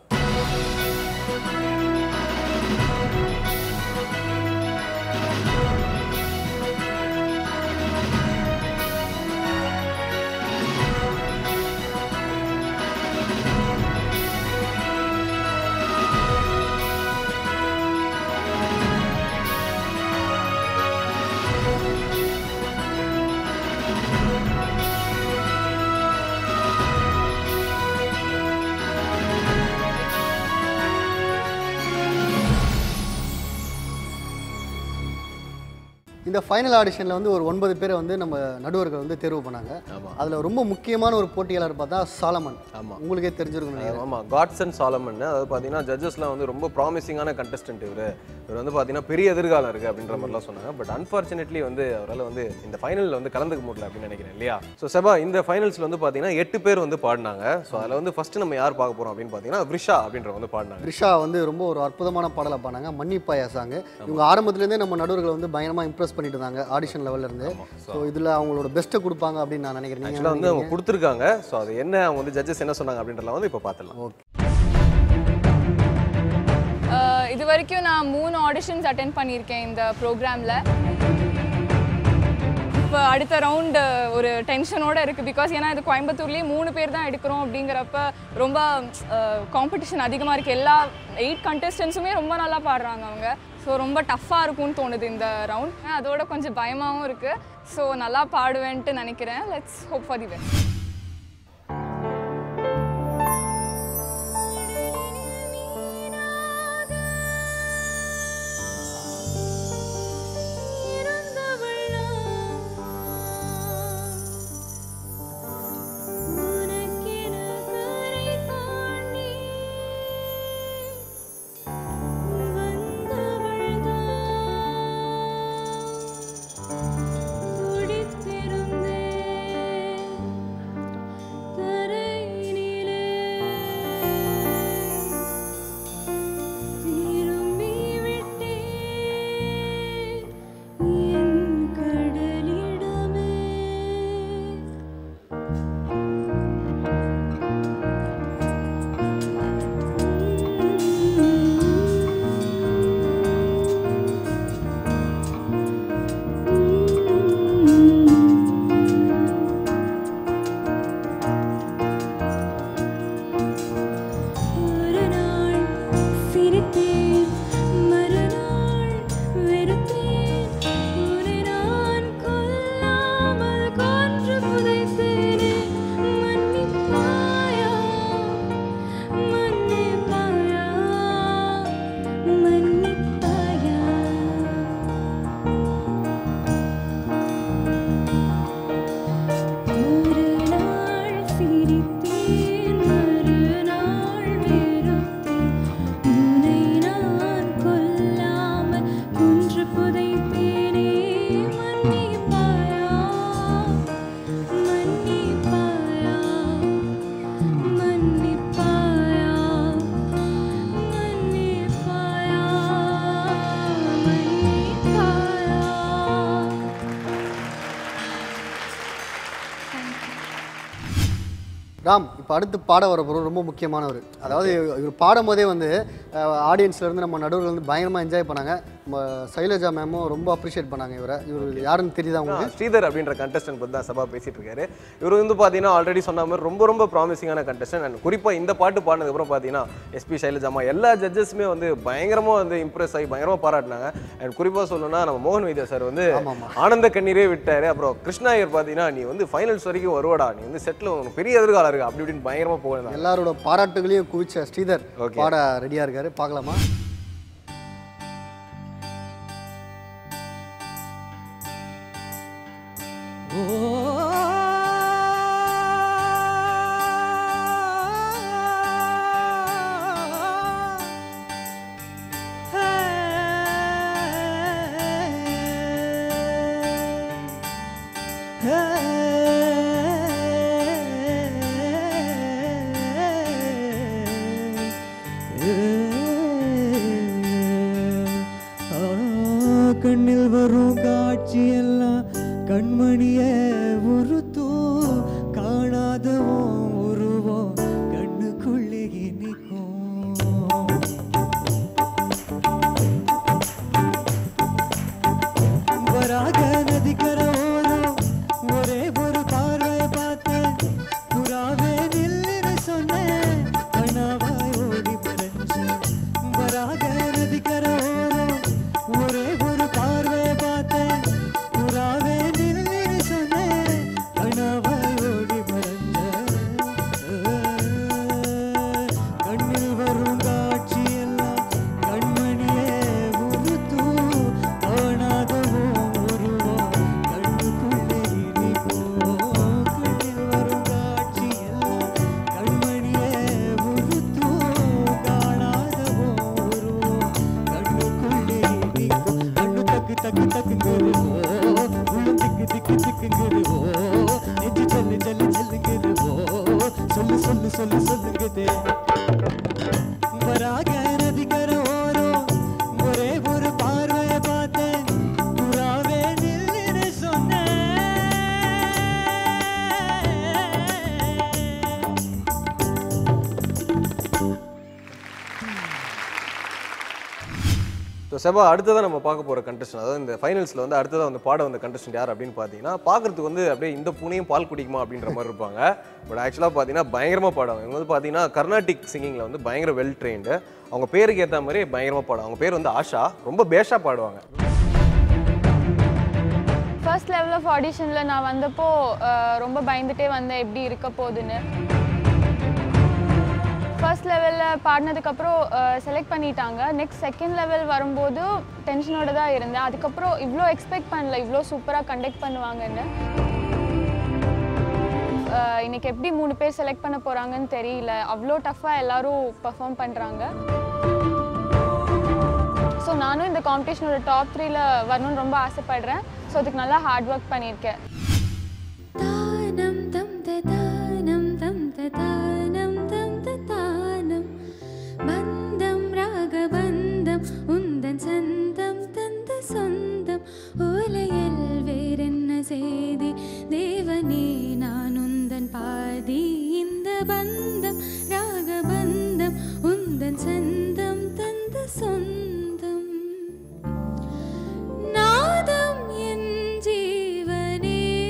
இந்த ஃபைனல் ஆடிஷனில் வந்து ஒரு ஒன்பது பேரை வந்து நம்ம நடுவர்கள் வந்து தேர்வு பண்ணாங்க அதில் ரொம்ப முக்கியமான ஒரு போட்டியாளர் பார்த்தா சாலமன் ஆமா. உங்களுக்கே தெரிஞ்சிருக்கும் நினைக்கிறேன் ஆமாம் காட்சன் சாலமன் அதாவது பார்த்தீங்கன்னா ஜட்ஜஸ்லாம் வந்து ரொம்ப ப்ராமிசிங்கான கண்டஸ்டன்ட் இவர் இவர் வந்து பார்த்தீங்கன்னா பெரிய எதிர்காலம் இருக்குது அப்படின்ற மாதிரிலாம் சொன்னாங்க பட் அன்ஃபார்ச்சுனேட்லி வந்து அவரால் வந்து இந்த ஃபைனலில் வந்து கலந்துக்க முடியல அப்படின்னு நினைக்கிறேன் இல்லையா ஸோ செபா இந்த ஃபைனல்ஸில் வந்து பார்த்தீங்கன்னா எட்டு பேர் வந்து பாடினாங்க ஸோ அதில் வந்து ஃபர்ஸ்ட் நம்ம யார் பார்க்க போகிறோம் அப்படின்னு பார்த்தீங்கன்னா வ்ரிஷா அப்படின்றவங்க வந்து பாடினாங்க ரிஷா வந்து ரொம்ப ஒரு அற்புதமான பாடலை பாடினாங்க மன்னிப்பாயா சாங் இவங்க ஆரம்பத்துலேருந்தே நம்ம நடுவர்களை வந்து பயங்கரமாக இம்ப்ரெஸ் பண்ணிட்டு இருந்தாங்க ஆடிஷன் லெவல்ல இருந்து ஸோ இதில் அவங்களோட பெஸ்ட்டை கொடுப்பாங்க அப்படின்னு நான் நினைக்கிறேன் நீங்க ஆக்சுவலாக வந்து அவங்க நினைக்கிறீங்க? கொடுத்துருக்காங்க ஸோ அது என்ன அவங்க வந்து ஜட்ஜஸ் என்ன சொன்னாங்க அப்படின்றலாம் வந்து இப்போ பார்த்துடலாம் ஓகே அஹ் இது வரைக்கும் நான் மூணு ஆடிஷன்ஸ் அட்டென்ட் பண்ணியிருக்கேன் இந்த ப்ரோக்ராமில் இப்போ அடுத்த ரவுண்டு ஒரு டென்ஷனோட இருக்குது பிகாஸ் ஏன்னா இது கோயம்புத்தூர்லேயே மூணு பேர் தான் எடுக்கிறோம் அப்படிங்கிறப்ப ரொம்ப காம்படிஷன் அதிகமாக இருக்குது எல்லா எயிட் கண்டஸ்டன்ஸுமே ரொம்ப நல்லா பாடுறாங்க அவங்க ஸோ ரொம்ப டஃப்பாக இருக்கும்னு தோணுது இந்த ரவுண்ட் அதோட கொஞ்சம் பயமாகவும் இருக்குது ஸோ நல்லா பாடுவேன்ட்டு நினைக்கிறேன் let's hope for the best துடித்திருந்தேன் ராம் இப்போ அடுத்து பாட வர போகிறோம் ரொம்ப முக்கியமானவர் அதாவது இவர் பாடும் போதே வந்து ஆடியன்ஸ்ல இருந்து நம்ம நடுவில் வந்து பயங்கரமாக என்ஜாய் பண்ணாங்க நம்ம சைலஜா மேமும் ரொம்ப அப்ரிஷியேட் பண்ணாங்க இவரை இவர் யாருன்னு தெரியுதா உங்களுக்கு ஸ்ரீதர் அப்படின்ற கண்டஸ்டன்ட் பற்றி தான் சபா பேசிட்டு இருக்காரு இவர் வந்து பார்த்தீங்கன்னா ஆல்ரெடி சொன்ன மாதிரி ரொம்ப ரொம்ப ப்ராமிசிங்கான கண்டஸ்டன்ட் அண்ட் குறிப்பாக இந்த பாட்டு பாடினதுக்கப்புறம் பார்த்தீங்கன்னா எஸ்பி சைலஜாமா எல்லா ஜட்ஜஸுமே வந்து பயங்கரமாக வந்து இம்ப்ரெஸ் ஆகி பயங்கரமாக பாராட்டினாங்க அண்ட் குறிப்பாக சொல்லணும்னா நம்ம மோகன் வைத்தியா சார் வந்து ஆனந்த கண்ணீரே விட்டாரு அப்புறம் கிருஷ்ணா ஐயர் பார்த்தீங்கன்னா நீ வந்து ஃபைனல்ஸ் வரைக்கும் வருவாடா நீ வந்து செட்டில் உனக்கு பெரிய எதிர்காலம் இருக்கு அப்படி இப்படின்னு பயங்கரமாக போகிறாங்க எல்லாரோட பாராட்டுகளையும் குவிச்ச ஸ்ரீதர் Okay. பாட ரெடியாக இருக்காரு பார்க்கலாமா கண்ணில் வரும் காட்சி எல்லாம் கண்மணிய உருத்தும் காணாதவும் உருவம் கண்ணுக்குள்ளே நிற்கும் வராக நதிக்கரோரம் ஒரே ஒரு பார்வை பார்த்தேன் புறாவே நில்லுன்னு சொன்னேன் கண்ணாவாய் ஓடி மறைஞ்சேன் வராக நதிக்கரோரம் ஒரே ஒரு பார்வை பார்த்தேன் புறாவே நில்லுன்னு சொன்னேன் கண்ணாவாய் ஓடி மறைஞ்சேன் கண்ணில் வரும் காட்சி எல்லாம் கண்மணியே உருத்தும் காணாதவோ உருவம் கண்ணுக்குள்ளே இனிப்போம் கண்ணில் வரும் காட்சி எல்லாம் கண்மணியே உருத்தும் காணாதவோ உருவம் கண்ணுக்குள்ளே இனிக்கும் கண்ணு தக்கு தக்கு தக்குங்கிறவோ உள்ள திக்கு திக்கு திக்குங்கிறவோ நெஞ்சு ஜல்லு ஜல்லு ஜல்லுங்கிறவோ சொல்லு சொல்லு சொல்லு சொல்லுங்குதே வராக நதிக்கர ஓரம் ஒரே ஒரு பார்வையை பார்த்தேன் புறாவே நில்லுன்னு சொன்னேன் ஸோ செபா அடுத்ததாக நம்ம பார்க்க போகிற கண்டஸ்டன் அதாவது இந்த ஃபைனல்ஸில் வந்து அடுத்ததாக வந்து பாட வந்த கண்டஸ்டன்ட் யார் அப்படின்னு பார்த்தீங்கன்னா பார்க்கறதுக்கு வந்து அப்படியே இந்த பூனையும் பால் குடிக்குமா அப்படின்ற மாதிரி இருப்பாங்க பட் ஆக்சுவலாக பார்த்தீங்கன்னா பயங்கரமாக பாடுவாங்க இவங்க வந்து பார்த்தீங்கன்னா கர்நாடிக் சிங்கிங்கில் வந்து பயங்கர வெல் ட்ரெயின்டு அவங்க பேருக்கு ஏற்ற மாதிரி பயங்கரமாக பாடுவாங்க அவங்க பேர் வந்து ஆஷா ரொம்ப பேஷாக பாடுவாங்க ஃபர்ஸ்ட் லெவல் ஆஃப் ஆடிஷனில் நான் வந்தப்போ அஹ், ரொம்ப பயந்துட்டே வந்தேன் எப்படி இருக்க போகுதுன்னு ஃபர்ஸ்ட் லெவலில் பாடினதுக்கப்புறம் செலக்ட் பண்ணிட்டாங்க நெக்ஸ்ட் செகண்ட் லெவல் வரும்போது டென்ஷனோட தான் இருந்தேன் அதுக்கப்புறம் இவ்வளோ எக்ஸ்பெக்ட் பண்ணல இவ்வளோ சூப்பராக கண்டக்ட் பண்ணுவாங்கன்னு அஹ், இன்னைக்கு எப்படி மூணு பேர் செலக்ட் பண்ண போகிறாங்கன்னு தெரியல அவ்வளோ டஃப்பாக எல்லாரும் பர்ஃபார்ம் பண்ணுறாங்க ஸோ நானும் இந்த காம்படிஷனோட டாப் த்ரீல வரணும்னு ரொம்ப ஆசைப்படுறேன் ஸோ அதுக்கு நல்லா ஹார்ட் ஒர்க் பண்ணியிருக்கேன் தானம் தம் தானம் தம் தானம் தம் தானம் பந்தம் ராகபந்தம் உந்தன் சந்தம் தந்த சொந்தம் ஓலையில் வேறென்ன செய்தி தேவனே நான் உந்தன் பாதி இந்த பந்தம் ராகபந்தம் உந்தன் சந்தம் தந்த சொந்தம் நாதம் என் ஜீவனே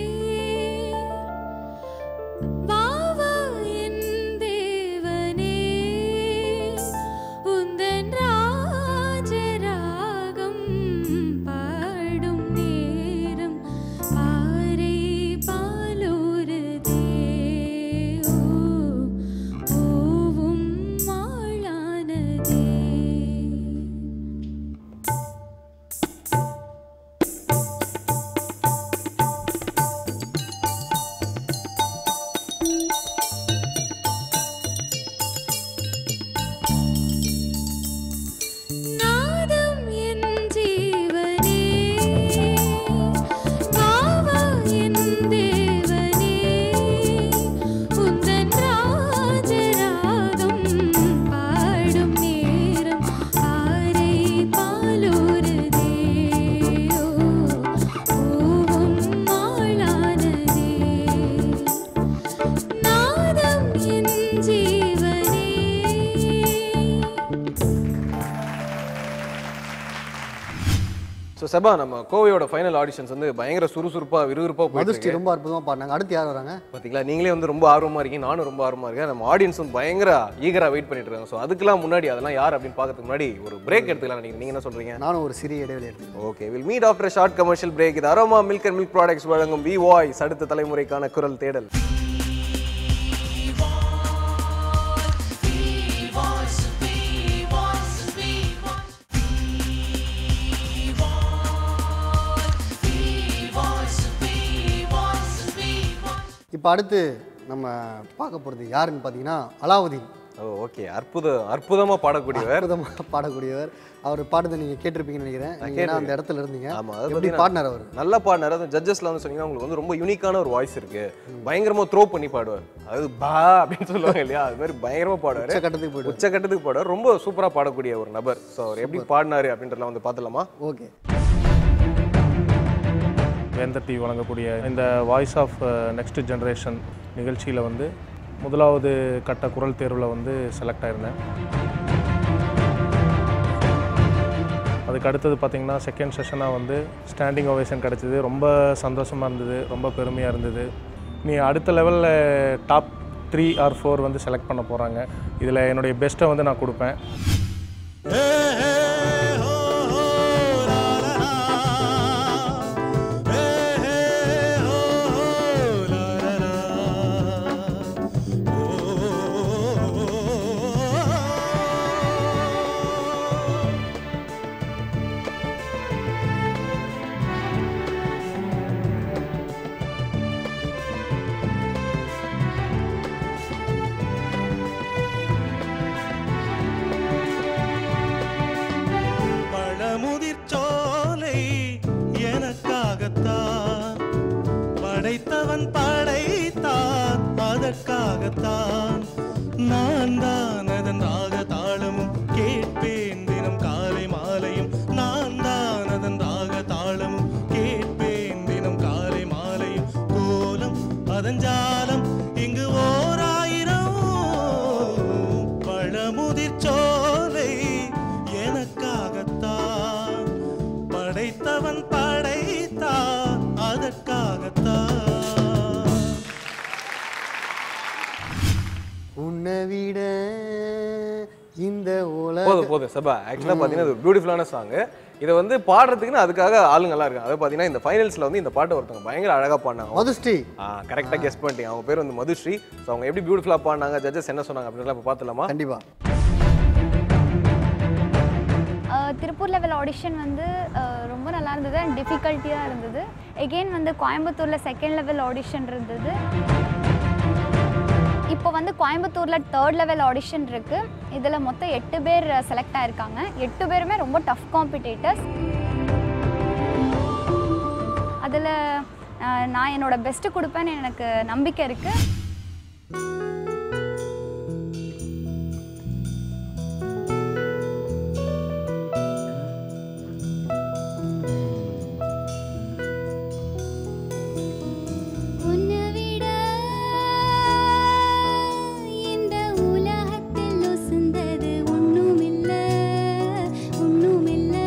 ஸோ செபா நம்ம கோவையோட ஃபைனல் ஆடிஷன்ஸ் வந்து பயங்கர சுறுசுறுப்பா விறுவிறுப்பா போயிட்டு மதுஸ்ரீ இருக்கு ரொம்ப அற்புதமாக பாடினாங்க அடுத்து யார் வராங்க பாத்தீங்களா நீங்களே வந்து ரொம்ப ஆர்வமா இருக்கீங்க நானும் ரொம்ப ஆர்வமா இருக்கேன் நம்ம ஆடியன்ஸ் வந்து பயங்கர ஈகரா வெயிட் பண்ணிட்டு இருக்காங்க ஸோ அதுக்கெல்லாம் முன்னாடி அதெல்லாம் யார் அப்படின்னு பார்க்கறதுக்கு முன்னாடி ஒரு பிரேக் எடுத்துக்கலாம் நினைக்கிறேன் நீங்க என்ன சொல்றீங்க நானும் ஒரு சிறிய இடைவெளி எடுத்து okay will meet after short commercial break இது Aroma milk and milk products வழங்கும் வி வாய்ஸ் அடுத்த தலைமுறைக்கான குரல் தேடல் இப்போ அடுத்து நம்ம பார்க்க போகிறது யாருன்னு பார்த்தீங்கன்னா அலாவுதீன் ஓ ஓகே அற்புத அற்புதமா பாடக்கூடியவர் அற்புதமாக பாடக்கூடியவர் அவர் பாடுறதை நீங்கள் கேட்டிருப்பீங்கன்னு நினைக்கிறேன் நான் நீங்க ஏன்னா அந்த கேட்டிருக்கேன். இடத்துல இருந்தீங்க ஆமா அது எப்படி பாத்தீங்கன்னா பாடினார் அவர் நல்லா பாடினார் அது ஜட்ஜஸ்ல வந்து சொன்னீங்கன்னா உங்களுக்கு வந்து ரொம்ப யூனிக்கான ஒரு வாய்ஸ் இருக்கு பயங்கரமா த்ரோ பண்ணி பாடுவார் அதாவது பா அப்படின்னு சொல்லுவாங்க இல்லையா அது மாதிரி பயங்கரமா பாடுவார் உச்சக்கட்டத்துக்கு போயிடுவார். உச்சக்கட்டத்துக்கு பாடுவார் ரொம்ப சூப்பரா பாடக்கூடிய ஒரு நபர் ஸோ அவர் எப்படி பாடினாரு அப்படின்றதெல்லாம் வந்து பார்த்துலாமா ஓகே வேந்தர் டிவி வழங்கக்கூடிய இந்த வாய்ஸ் ஆஃப் நெக்ஸ்ட் ஜென்ரேஷன் நிகழ்ச்சியில் வந்து முதலாவது கட்ட குரல் தேர்வில் வந்து செலக்ட் ஆயிருந்தேன் அதுக்கு அடுத்தது பார்த்திங்கன்னா செகண்ட் செஷனாக வந்து ஸ்டாண்டிங் ஓவேஷன் கிடச்சிது ரொம்ப சந்தோஷமாக இருந்தது ரொம்ப பெருமையாக இருந்தது நீ அடுத்த லெவலில் டாப் த்ரீ ஆர் ஃபோர் வந்து செலக்ட் பண்ண போகிறாங்க இதில் என்னுடைய பெஸ்ட்டை வந்து நான் கொடுப்பேன் பழமுதிர் சோலை எனக்காகத்தான் படைத்தவன் படைத்தான் அதற்காகத்தான் நான் தான் அதன் ராக தாளமும் கேட்பேன் தினம் காலை மாலையும் நான் தான் அதன் ராக தாளமும் கேட்பேன் தினம் காலை மாலையும் கோலம் அதன் ஜாலம் இங்கு ஓர் ஆயிரம் பழமுதிர் சோலை எனக்காகத்தான் படைத்தவன் படைத்தான் அதற்காகத்தான் உன்னை விட இந்த போதும் உலக போதும் சபா ஆக்சுவலாக பார்த்தீங்கன்னா இது பியூட்டிஃபுல்லான சாங் இதை வந்து பாடுறதுக்குன்னு அதுக்காக ஆளுங்கெல்லாம் இருக்காங்க அதாவது பார்த்தீங்கன்னா இந்த ஃபைனல்ஸில் வந்து இந்த பாட்டை ஒருத்தவங்க பயங்கர அழகாக பாடினாங்க மதுஸ்ரீ ஆ கரெக்டாக கெஸ் பண்ணிட்டீங்க அவங்க பேர் வந்து மதுஸ்ரீ ஸோ அவங்க எப்படி பியூட்டிஃபுல்லாக பாடினாங்க ஜட்ஜஸ் என்ன சொன்னாங்க அப்படின்றலாம் இப்போ பார்த்துலாமா கண்டிப்பா திருப்பூர் லெவல் ஆடிஷன் வந்து அஹ், ரொம்ப நல்லா இருந்தது அண்ட் டிஃபிகல்ட்டியாக இருந்தது எகெயின் வந்து கோயம்புத்தூரில் செகண்ட் லெவல் ஆடிஷன் இருந்தது இப்போ வந்து கோயம்புத்தூரில் தேர்ட் லெவல் ஆடிஷன் இருக்குது இதில் மொத்தம் எட்டு பேர் செலக்ட் ஆயிருக்காங்க எட்டு பேருமே ரொம்ப டஃப் காம்படிட்டர்ஸ் அதில் நான் என்னோட பெஸ்ட்டு கொடுப்பேன்னு எனக்கு நம்பிக்கை இருக்குது உன்னை விட இந்த உலகத்தில் உசந்தது ஒண்ணுமில்ல ஒண்ணுமில்ல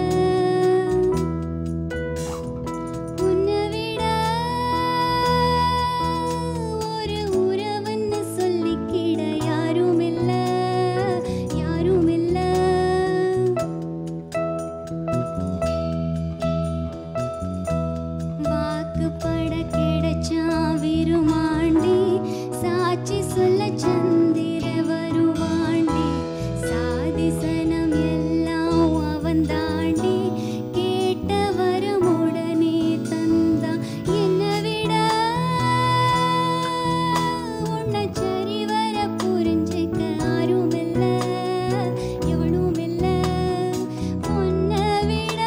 உன்னை விட ஒரு உறவுன்னு சொல்லிக்கிட யாருமில்ல யாருமில்ல வாக்குப்பட கிடைச்சா விருமாண்டி சாட்சி சொல்ல சந்திர வருவாண்டி சாதிசனம் எல்லாம் அவன் தாண்டி கேட்ட வரமுடனே தந்தா என்னை விட உன்னை சரி வர புரிஞ்சுக்க யாருமில்ல எவனுமில்ல உன்னை விட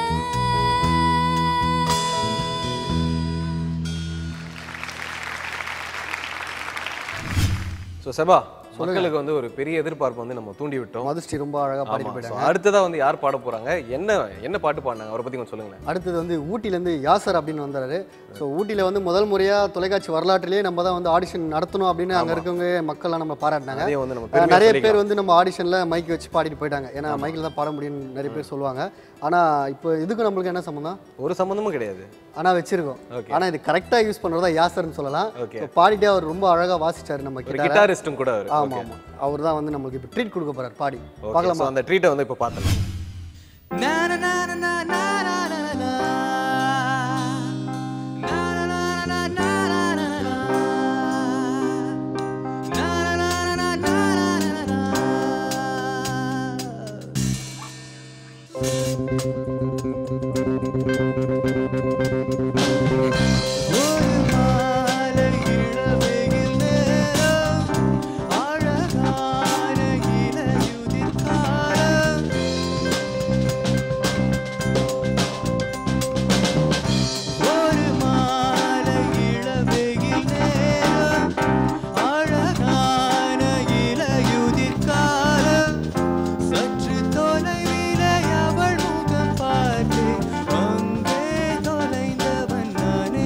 ஸோ செபா மக்களுக்கு வந்து ஒரு பெரிய எதிர்பார்ப்பு வந்து நம்ம தூண்டி விட்டோம் மதுஸ்ரீ ரொம்ப அழகா பாடிட்டு ஆமா. போயிட்டாங்க. So, அடுத்ததா வந்து யார் பாட போறாங்க என்ன என்ன பாட்டு பாடினாங்க அவரை பத்தி கொஞ்சம் சொல்லுங்களேன் அடுத்தது வந்து ஊட்டிலேருந்து யாசர் அப்படின்னு வந்தாரு ஸோ ஊட்டியில் வந்து முதல் முறையாக தொலைக்காட்சி வரலாற்றிலேயே நம்ம தான் வந்து ஆடிஷன் நடத்தணும் அப்படின்னு அங்கே இருக்கவங்க மக்கள்லாம் நம்ம பாராட்டினாங்க அதையும் வந்து நம்ம அஹ் பெருமையா நிறைய சொல்லிக்கலாம். பேர் வந்து நம்ம ஆடிஷனில் மைக் வச்சு பாடிட்டு போயிட்டாங்க ஏன்னா மைக்கில் தான் பாட முடியும்னு நிறைய பேர் சொல்லுவாங்க ஆனால் இப்போ இதுக்கு நம்மளுக்கு என்ன சம்மந்தம் ஒரு சம்மந்தமும் கிடையாது ஆனால் வச்சிருக்கோம் Okay. ஆனால் இது கரெக்டாக யூஸ் பண்ணுறதா யாசர்னு சொல்லலாம் Okay. So, பாடிட்டே அவர் ரொம்ப அழகாக வாசிச்சாரு நம்ம ஒரு guitar-அ. guitarist-ம் கூட அவரு. ஆமாம் Okay. ஆமாம் அவர் தான் வந்து நம்மளுக்கு இப்போ ட்ரீட் கொடுக்க போறாரு பாடி Okay, so பார்க்கலாமா அந்த ட்ரீட்டை வந்து இப்போ பார்த்தலாம் சற்று தொலைவிலே அவள் முகம் பார்த்தேன் அங்கே தொலைந்தவன் நானே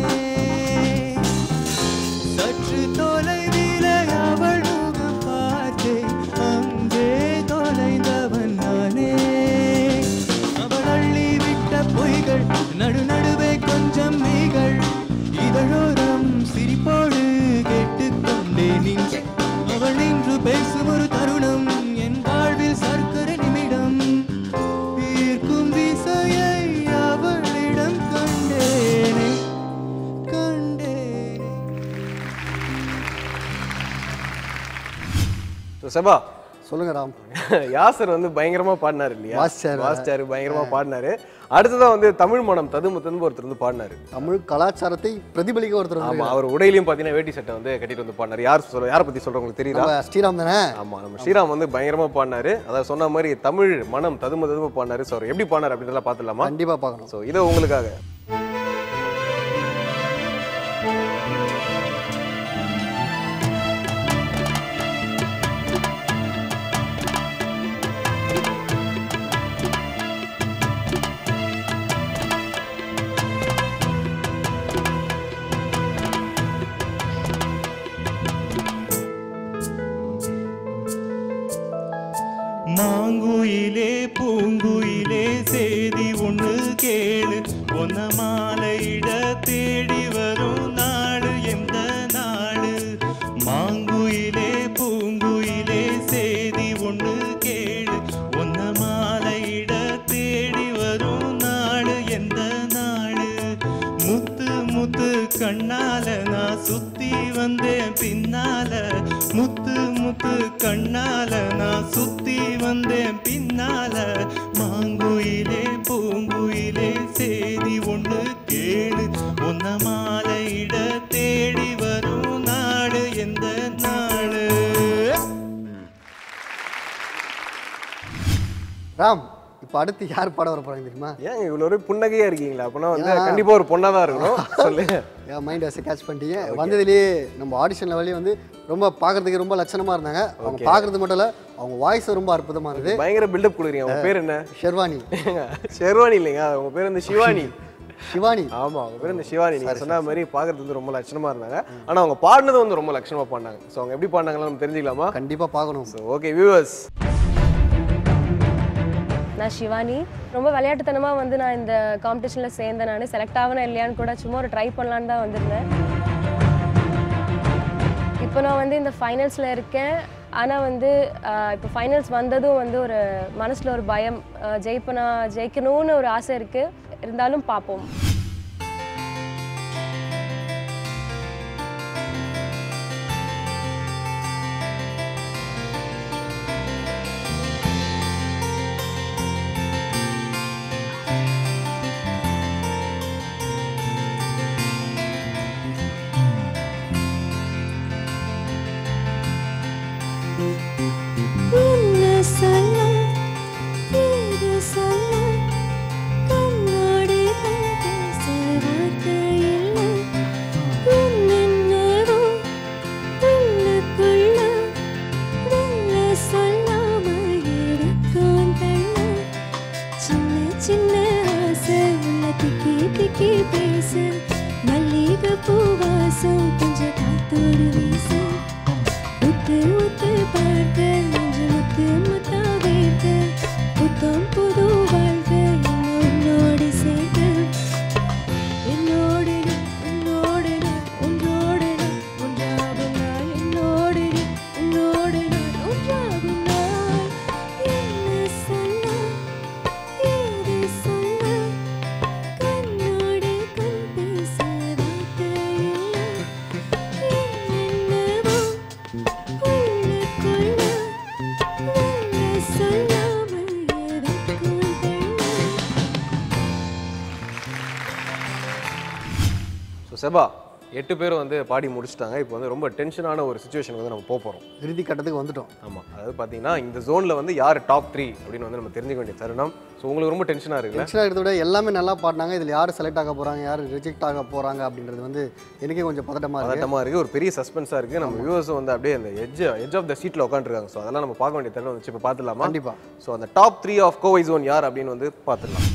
சற்று தொலைவிலே அவள் முகம் பார்த்தேன் அங்கே தொலைந்தவன் நானே அவள் அள்ளி விட்ட பொய்கள் நடு நடுவே கொஞ்சம் மெய்கள் இதழோரம் சிரிப்போடு கேட்டுக்கொண்டே நின்றே அவள் நின்று பேசும் ஒரு தருணம் என் வாழ்வில் சர்க்கரை நிமிடம் ஈர்க்கும் விசையை அவளிடம் கண்டேனே கண்டேனே ஸோ செபா சொல்லுங்க ராம் யாசர் வந்து பயங்கரமா பாடினாரு இல்லையா வாசிச்சாரு. வாசிச்சாரு பயங்கரமா பாடினாரு அடுத்ததா வந்து தமிழ் மனம் ததும்பு ததும்பு ஒருத்தர் வந்து பாடினாரு தமிழ் கலாச்சாரத்தை பிரதிபலிக்க ஒருத்தர் ஆமா வந்து அவர் உடையிலையும் பாத்தீங்கன்னா வேட்டி சட்டை வந்து கட்டிட்டு வந்து பாடினாரு யார் சொல்ற யாரை பத்தி சொல்றவங்களுக்கு தெரியுதா நம்ம ஸ்ரீராம் தானே ஆமா நம்ம ஸ்ரீராம் வந்து பயங்கரமா பாடினாரு அதாவது சொன்ன மாதிரி தமிழ் மனம் ததும்பு ததும்பு பாடினாரு ஸோ அவர் எப்படி பாடினாரு அப்படின்றத பார்த்துலாமா கண்டிப்பா பார்க்கணும் ஸோ இதை உங்களுக்காக மாங்குயிலே பூங்குயிலே செய்தி ஒண்ணு கேளு பொன்ன மாலையிட தேடி வரும் நாடு எந்த நாடு மாங்குயிலே பூங்குயிலே செய்தி ஒண்ணு கேளு பொன்ன மாலையிட தேடி வரும் நாடு எந்த நாடு முத்து முத்து கண்ணால நான் சுத்தி வந்தேன் பின்னால முத்து முத்து கண்ணால நான் சுத்தி வந்தேன் பின்னால மாங்குயிலே பூங்குயிலே செய்தி ஒண்ணு கேளு உன்ன மாலையிட தேடி வரும் நாடு எந்த நாடு ராம் இப்போ அடுத்து யார் பாட வர போறாங்க தெரியுமா ஏங்க இவ்வளோ ஒரு புன்னகையா இருக்கீங்களா அப்படின்னா வந்து ஏன்? கண்டிப்பா ஒரு பொண்ணா தான் இருக்கணும் சொல்லு என் மைண்ட் வச்சு கேட்ச் பண்ணிட்டீங்க வந்ததுலேயே நம்ம ஆடிஷன் லெவல்லே வந்து ரொம்ப பார்க்கறதுக்கு ரொம்ப லட்சணமா இருந்தாங்க அவங்க Okay. பார்க்கறது மட்டும் இல்ல அவங்க வாய்ஸ் ரொம்ப அற்புதமா இருந்தது பயங்கர பில்டப் கொடுக்குறீங்க உங்க பேர் என்ன ஷெர்வானி ஷெர்வானி இல்லைங்க உங்க பேர் வந்து சிவானி சிவானி ஆமா அவங்க பேர் வந்து சிவானி நீங்க சொன்ன மாதிரி பார்க்கறது வந்து ரொம்ப லட்சணமா இருந்தாங்க ஆனா அவங்க பாடினது வந்து ரொம்ப லட்சணமா பாடினாங்க ஸோ அவங்க எப்படி பாடினாங்கன்னு நம்ம தெரிஞ்சுக்கலாமா கண்டிப்பா பார்க்கணும் ஸோ ஓகே வியூவர்ஸ் நான் சிவானி ரொம்ப விளையாட்டுத்தனமாக வந்து நான் இந்த காம்படிஷனில் சேர்ந்தேன் நான் செலக்ட் ஆகணும் இல்லையான்னு கூட சும்மா ஒரு ட்ரை பண்ணலான்னு தான் வந்திருந்தேன் இப்போ நான் வந்து இந்த ஃபைனல்ஸில் இருக்கேன் ஆனால் வந்து ஆஹ், இப்போ ஃபைனல்ஸ் வந்ததும் வந்து ஒரு மனசில் ஒரு பயம் ஆஹ், ஜெயிப்பனா ஜெயிக்கணும்னு ஒரு ஆசை இருக்குது இருந்தாலும் பார்ப்போம் என்ன சொல்ல ஏது சொல்ல கண்ணோடு கண்டு சின்ன ஆசை உள்ள திக்கி திக்கி பேச மல்லிகை பூவாசம் கொஞ்சம் காத்தோடு வீச உத்து உத்து பார்க்க நெஞ்சு முத்து முத்தா வேர்க்க புத்தம் புது வாழ்க்கை என்னோடு சேர்க்க என்னோடு நீ, உன்னோடு நான், ஒன்றோடு நான், ஒன்றாகும் நாள். என்னோடு நீ, உன்னோடு நான், ஒன்றாகும் நாள். என்ன சொல்ல, ஏது சொல்ல, கண்ணோடு கண் பேச வார்த்தை இல்லை. என்னென்னவோ உள்ளுக்குள்ள, வெளில சொல்லாமல் எதற்குள் தள்ள. ஸோ செபா எட்டு பேரும் வந்து பாடி முடிச்சிட்டாங்க இப்போ வந்து ரொம்ப டென்ஷனான ஒரு சுச்சுவேஷன் வந்து நம்ம போக போகிறோம் இறுதி கட்டத்துக்கு வந்துட்டோம் ஆமாம் அதாவது பார்த்தீங்கன்னா இந்த ஜோனில் வந்து யார் டாப் த்ரீ அப்படின்னு வந்து நம்ம தெரிஞ்சுக்க வேண்டிய தருணம் ஸோ உங்களுக்கு ரொம்ப டென்ஷனாக இருக்குல்ல டென்ஷனாக இருக்கிறத விட எல்லாமே நல்லா பாடினாங்க இதில் யார் செலக்ட் ஆக போகிறாங்க யார் ரிஜெக்ட் ஆக போகிறாங்க அப்படின்றது வந்து எனக்கே கொஞ்சம் பதட்டமாக இருக்கு பதட்டமாக இருக்குது ஒரு பெரிய சஸ்பென்ஸாக இருக்குது நம்ம வியூவர்ஸும் வந்து அப்படியே அந்த எட்ஜ் எட்ஜ் ஆஃப் த சீட்டில் உட்காந்துருக்காங்க ஸோ அதெல்லாம் நம்ம பார்க்க வேண்டிய தருணம் வந்துச்சு இப்போ பார்த்துலாமா கண்டிப்பா. ஸோ அந்த top three of Kovai zone யார் அப்படின்னு வந்து பார்த்துடலாம்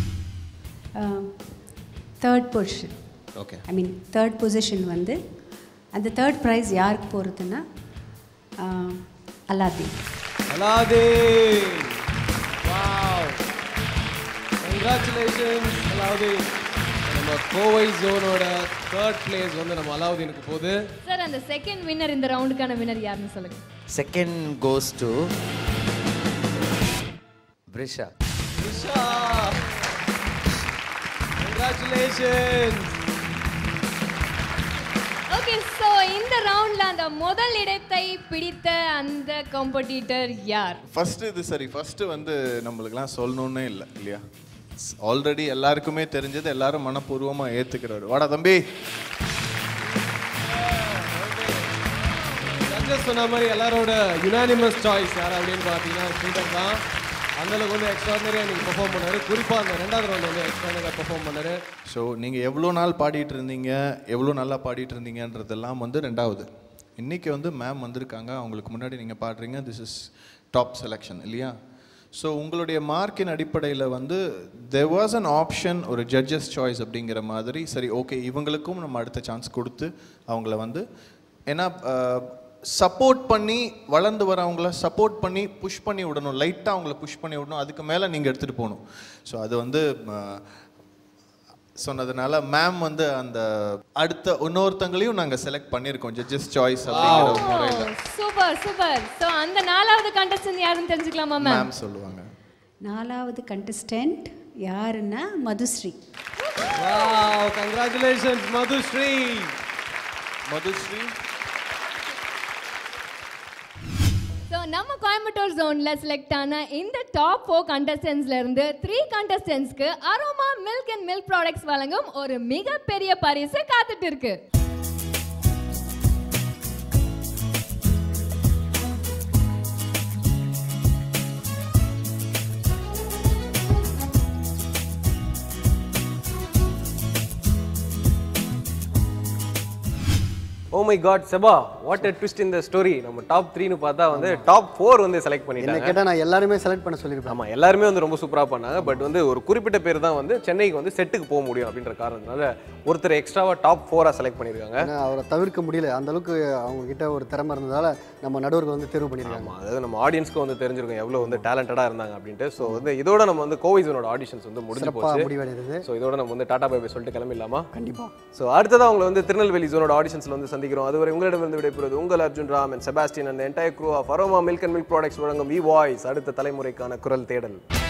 third position okay I mean third position வந்து அந்த தேர்ட் ப்ரைஸ் யாருக்கு போகிறதுன்னா அலாதீன் அலாதீன் வாவ் கங்க்ராச்சுலேஷன்ஸ் அலாவுதீன் நம்ம கோவை ஜோனோட தேர்ட் பிளேஸ் வந்து நம்ம அலாவுதீனுக்கு போகுது சார் அந்த செகண்ட் வின்னர் இந்த ரவுண்டுக்கான வின்னர் யாருன்னு சொல்லுங்க second goes to Brisha Usha congratulations okay so இந்த ரவுண்ட்ல அந்த முதல் இடத்தை பிடித்த அந்த காம்படிட்டர் யார் ஃபர்ஸ்ட் இது சரி ஃபர்ஸ்ட் வந்து நம்மளுக்குலாம் சொல்லணும்னே இல்லை இல்லையா ஆல்ரெடி எல்லாருக்குமே தெரிஞ்சது எல்லாரும் மனப்பூர்வமாக ஏற்றுக்கிறாரு வாடா தம்பி ஜட்ஜஸ் சொன்ன மாதிரி எல்லாரோட யுனானிமஸ் சாய்ஸ் யார் அப்படின்னு பார்த்தீங்கன்னா ஸ்ரீதர் தான் அந்த அளவுக்கு வந்து எக்ஸ்ட்ராடனரியாக நீங்கள் பெர்ஃபார்ம் பண்ணாரு குறிப்பாக அந்த ரெண்டாவது ரவுண்ட் வந்து எக்ஸ்ட்ராடனரியாக பெர்ஃபார்ம் பண்ணாரு ஸோ நீங்கள் எவ்வளோ நாள் பாடிட்டு இருந்தீங்க எவ்வளோ நல்லா பாடிட்டு இருந்தீங்கன்றதெல்லாம் வந்து ரெண்டாவது இன்றைக்கி வந்து மேம் வந்திருக்காங்க அவங்களுக்கு முன்னாடி நீங்கள் பாடுறீங்க திஸ் இஸ் டாப் செலெக்ஷன் இல்லையா ஸோ உங்களுடைய மார்க்கின் அடிப்படையில் வந்து தெர் வாஸ் அன் ஆப்ஷன் ஒரு ஜட்ஜஸ் சாய்ஸ் அப்படிங்கிற மாதிரி சரி ஓகே இவங்களுக்கும் நம்ம அடுத்த சான்ஸ் கொடுத்து அவங்கள வந்து ஏன்னா சப்போர்ட் பண்ணி வளர்ந்து வரவங்கள சப்போர்ட் பண்ணி புஷ் பண்ணி விடணும் லைட்டாக அவங்கள புஷ் பண்ணி விடணும் அதுக்கு மேலே நீங்கள் எடுத்துகிட்டு போகணும் ஸோ அது வந்து அஹ், சொன்னதுனால மேம் வந்து அந்த அடுத்த இன்னொருத்தங்களையும் நாங்கள் செலக்ட் பண்ணியிருக்கோம் ஜட்ஜஸ் சாய்ஸ் அப்படிங்கிற ஒரு முறையில் சூப்பர் சூப்பர் ஸோ அந்த நாலாவது கண்டஸ்டன்ட் யாருன்னு தெரிஞ்சுக்கலாமா மேம் மேம் சொல்லுவாங்க நாலாவது கண்டஸ்டன்ட் யாருன்னா Madhushree wow congratulations Madhushree Madhushree so நம்ம கோயம்புத்தூர் ஜோன்ல செலக்ட் ஆன இந்த டாப் ஃபோர் கண்டஸ்டன்ஸ்ல இருந்து த்ரீ கண்டஸ்டன்ஸ்க்கு Aroma milk and milk products வழங்கும் ஒரு மிகப்பெரிய பரிசு காத்துட்டு இருக்கு oh my God Seba what a twist in the story நம்ம டாப் த்ரீன்னு பார்த்தா வந்து டாப் ஃபோர் வந்து செலக்ட் என்ன பண்ணிட்டாங்க கேட்டால் நான் எல்லாருமே செலக்ட் பண்ண சொல்லியிருப்பேன் ஆமாம் எல்லாருமே வந்து ரொம்ப சூப்பராக பண்ணாங்க பட் வந்து ஒரு குறிப்பிட்ட பேர் தான் வந்து சென்னைக்கு வந்து செட்டுக்கு போக முடியும் அப்படின்ற காரணத்தினால ஒருத்தர் எக்ஸ்ட்ராவாக டாப் ஃபோராக செலக்ட் பண்ணியிருக்காங்க ஏன்னா அவரை தவிர்க்க முடியல அந்த அளவுக்கு அவங்க கிட்ட ஒரு திறமை இருந்ததால நம்ம நடுவர்கள் வந்து தேர்வு பண்ணியிருக்காங்க அதாவது நம்ம ஆடியன்ஸ்க்கு வந்து தெரிஞ்சிருக்கும் எவ்வளோ வந்து டேலண்டடாக இருந்தாங்க அப்படின்ட்டு ஸோ வந்து இதோட நம்ம வந்து கோவிஸனோட ஆடிஷன்ஸ் வந்து முடிஞ்சு சிறப்பா போச்சு முடிவடைந்தது. ஸோ இதோட நம்ம வந்து டாடா பை பை சொல்லிட்டு கிளம்பிடலாமா கண்டிப்பா ஸோ அடுத்ததாக அவங்களை வந்து திருநெல்வேலி ஜோனோட ஆடிஷன்ஸில் வந்து சந்திக்கிறோம் அதுவரை உங்களிடமிருந்து விடைபெறுவது உங்கள் அர்ஜுன் ராம் அண்ட் செபாஸ்டின் அந்த entire crew of Aroma milk and milk products வழங்கும் வி வாய்ஸ் அடுத்த தலைமுறைக்கான குரல் தேடல்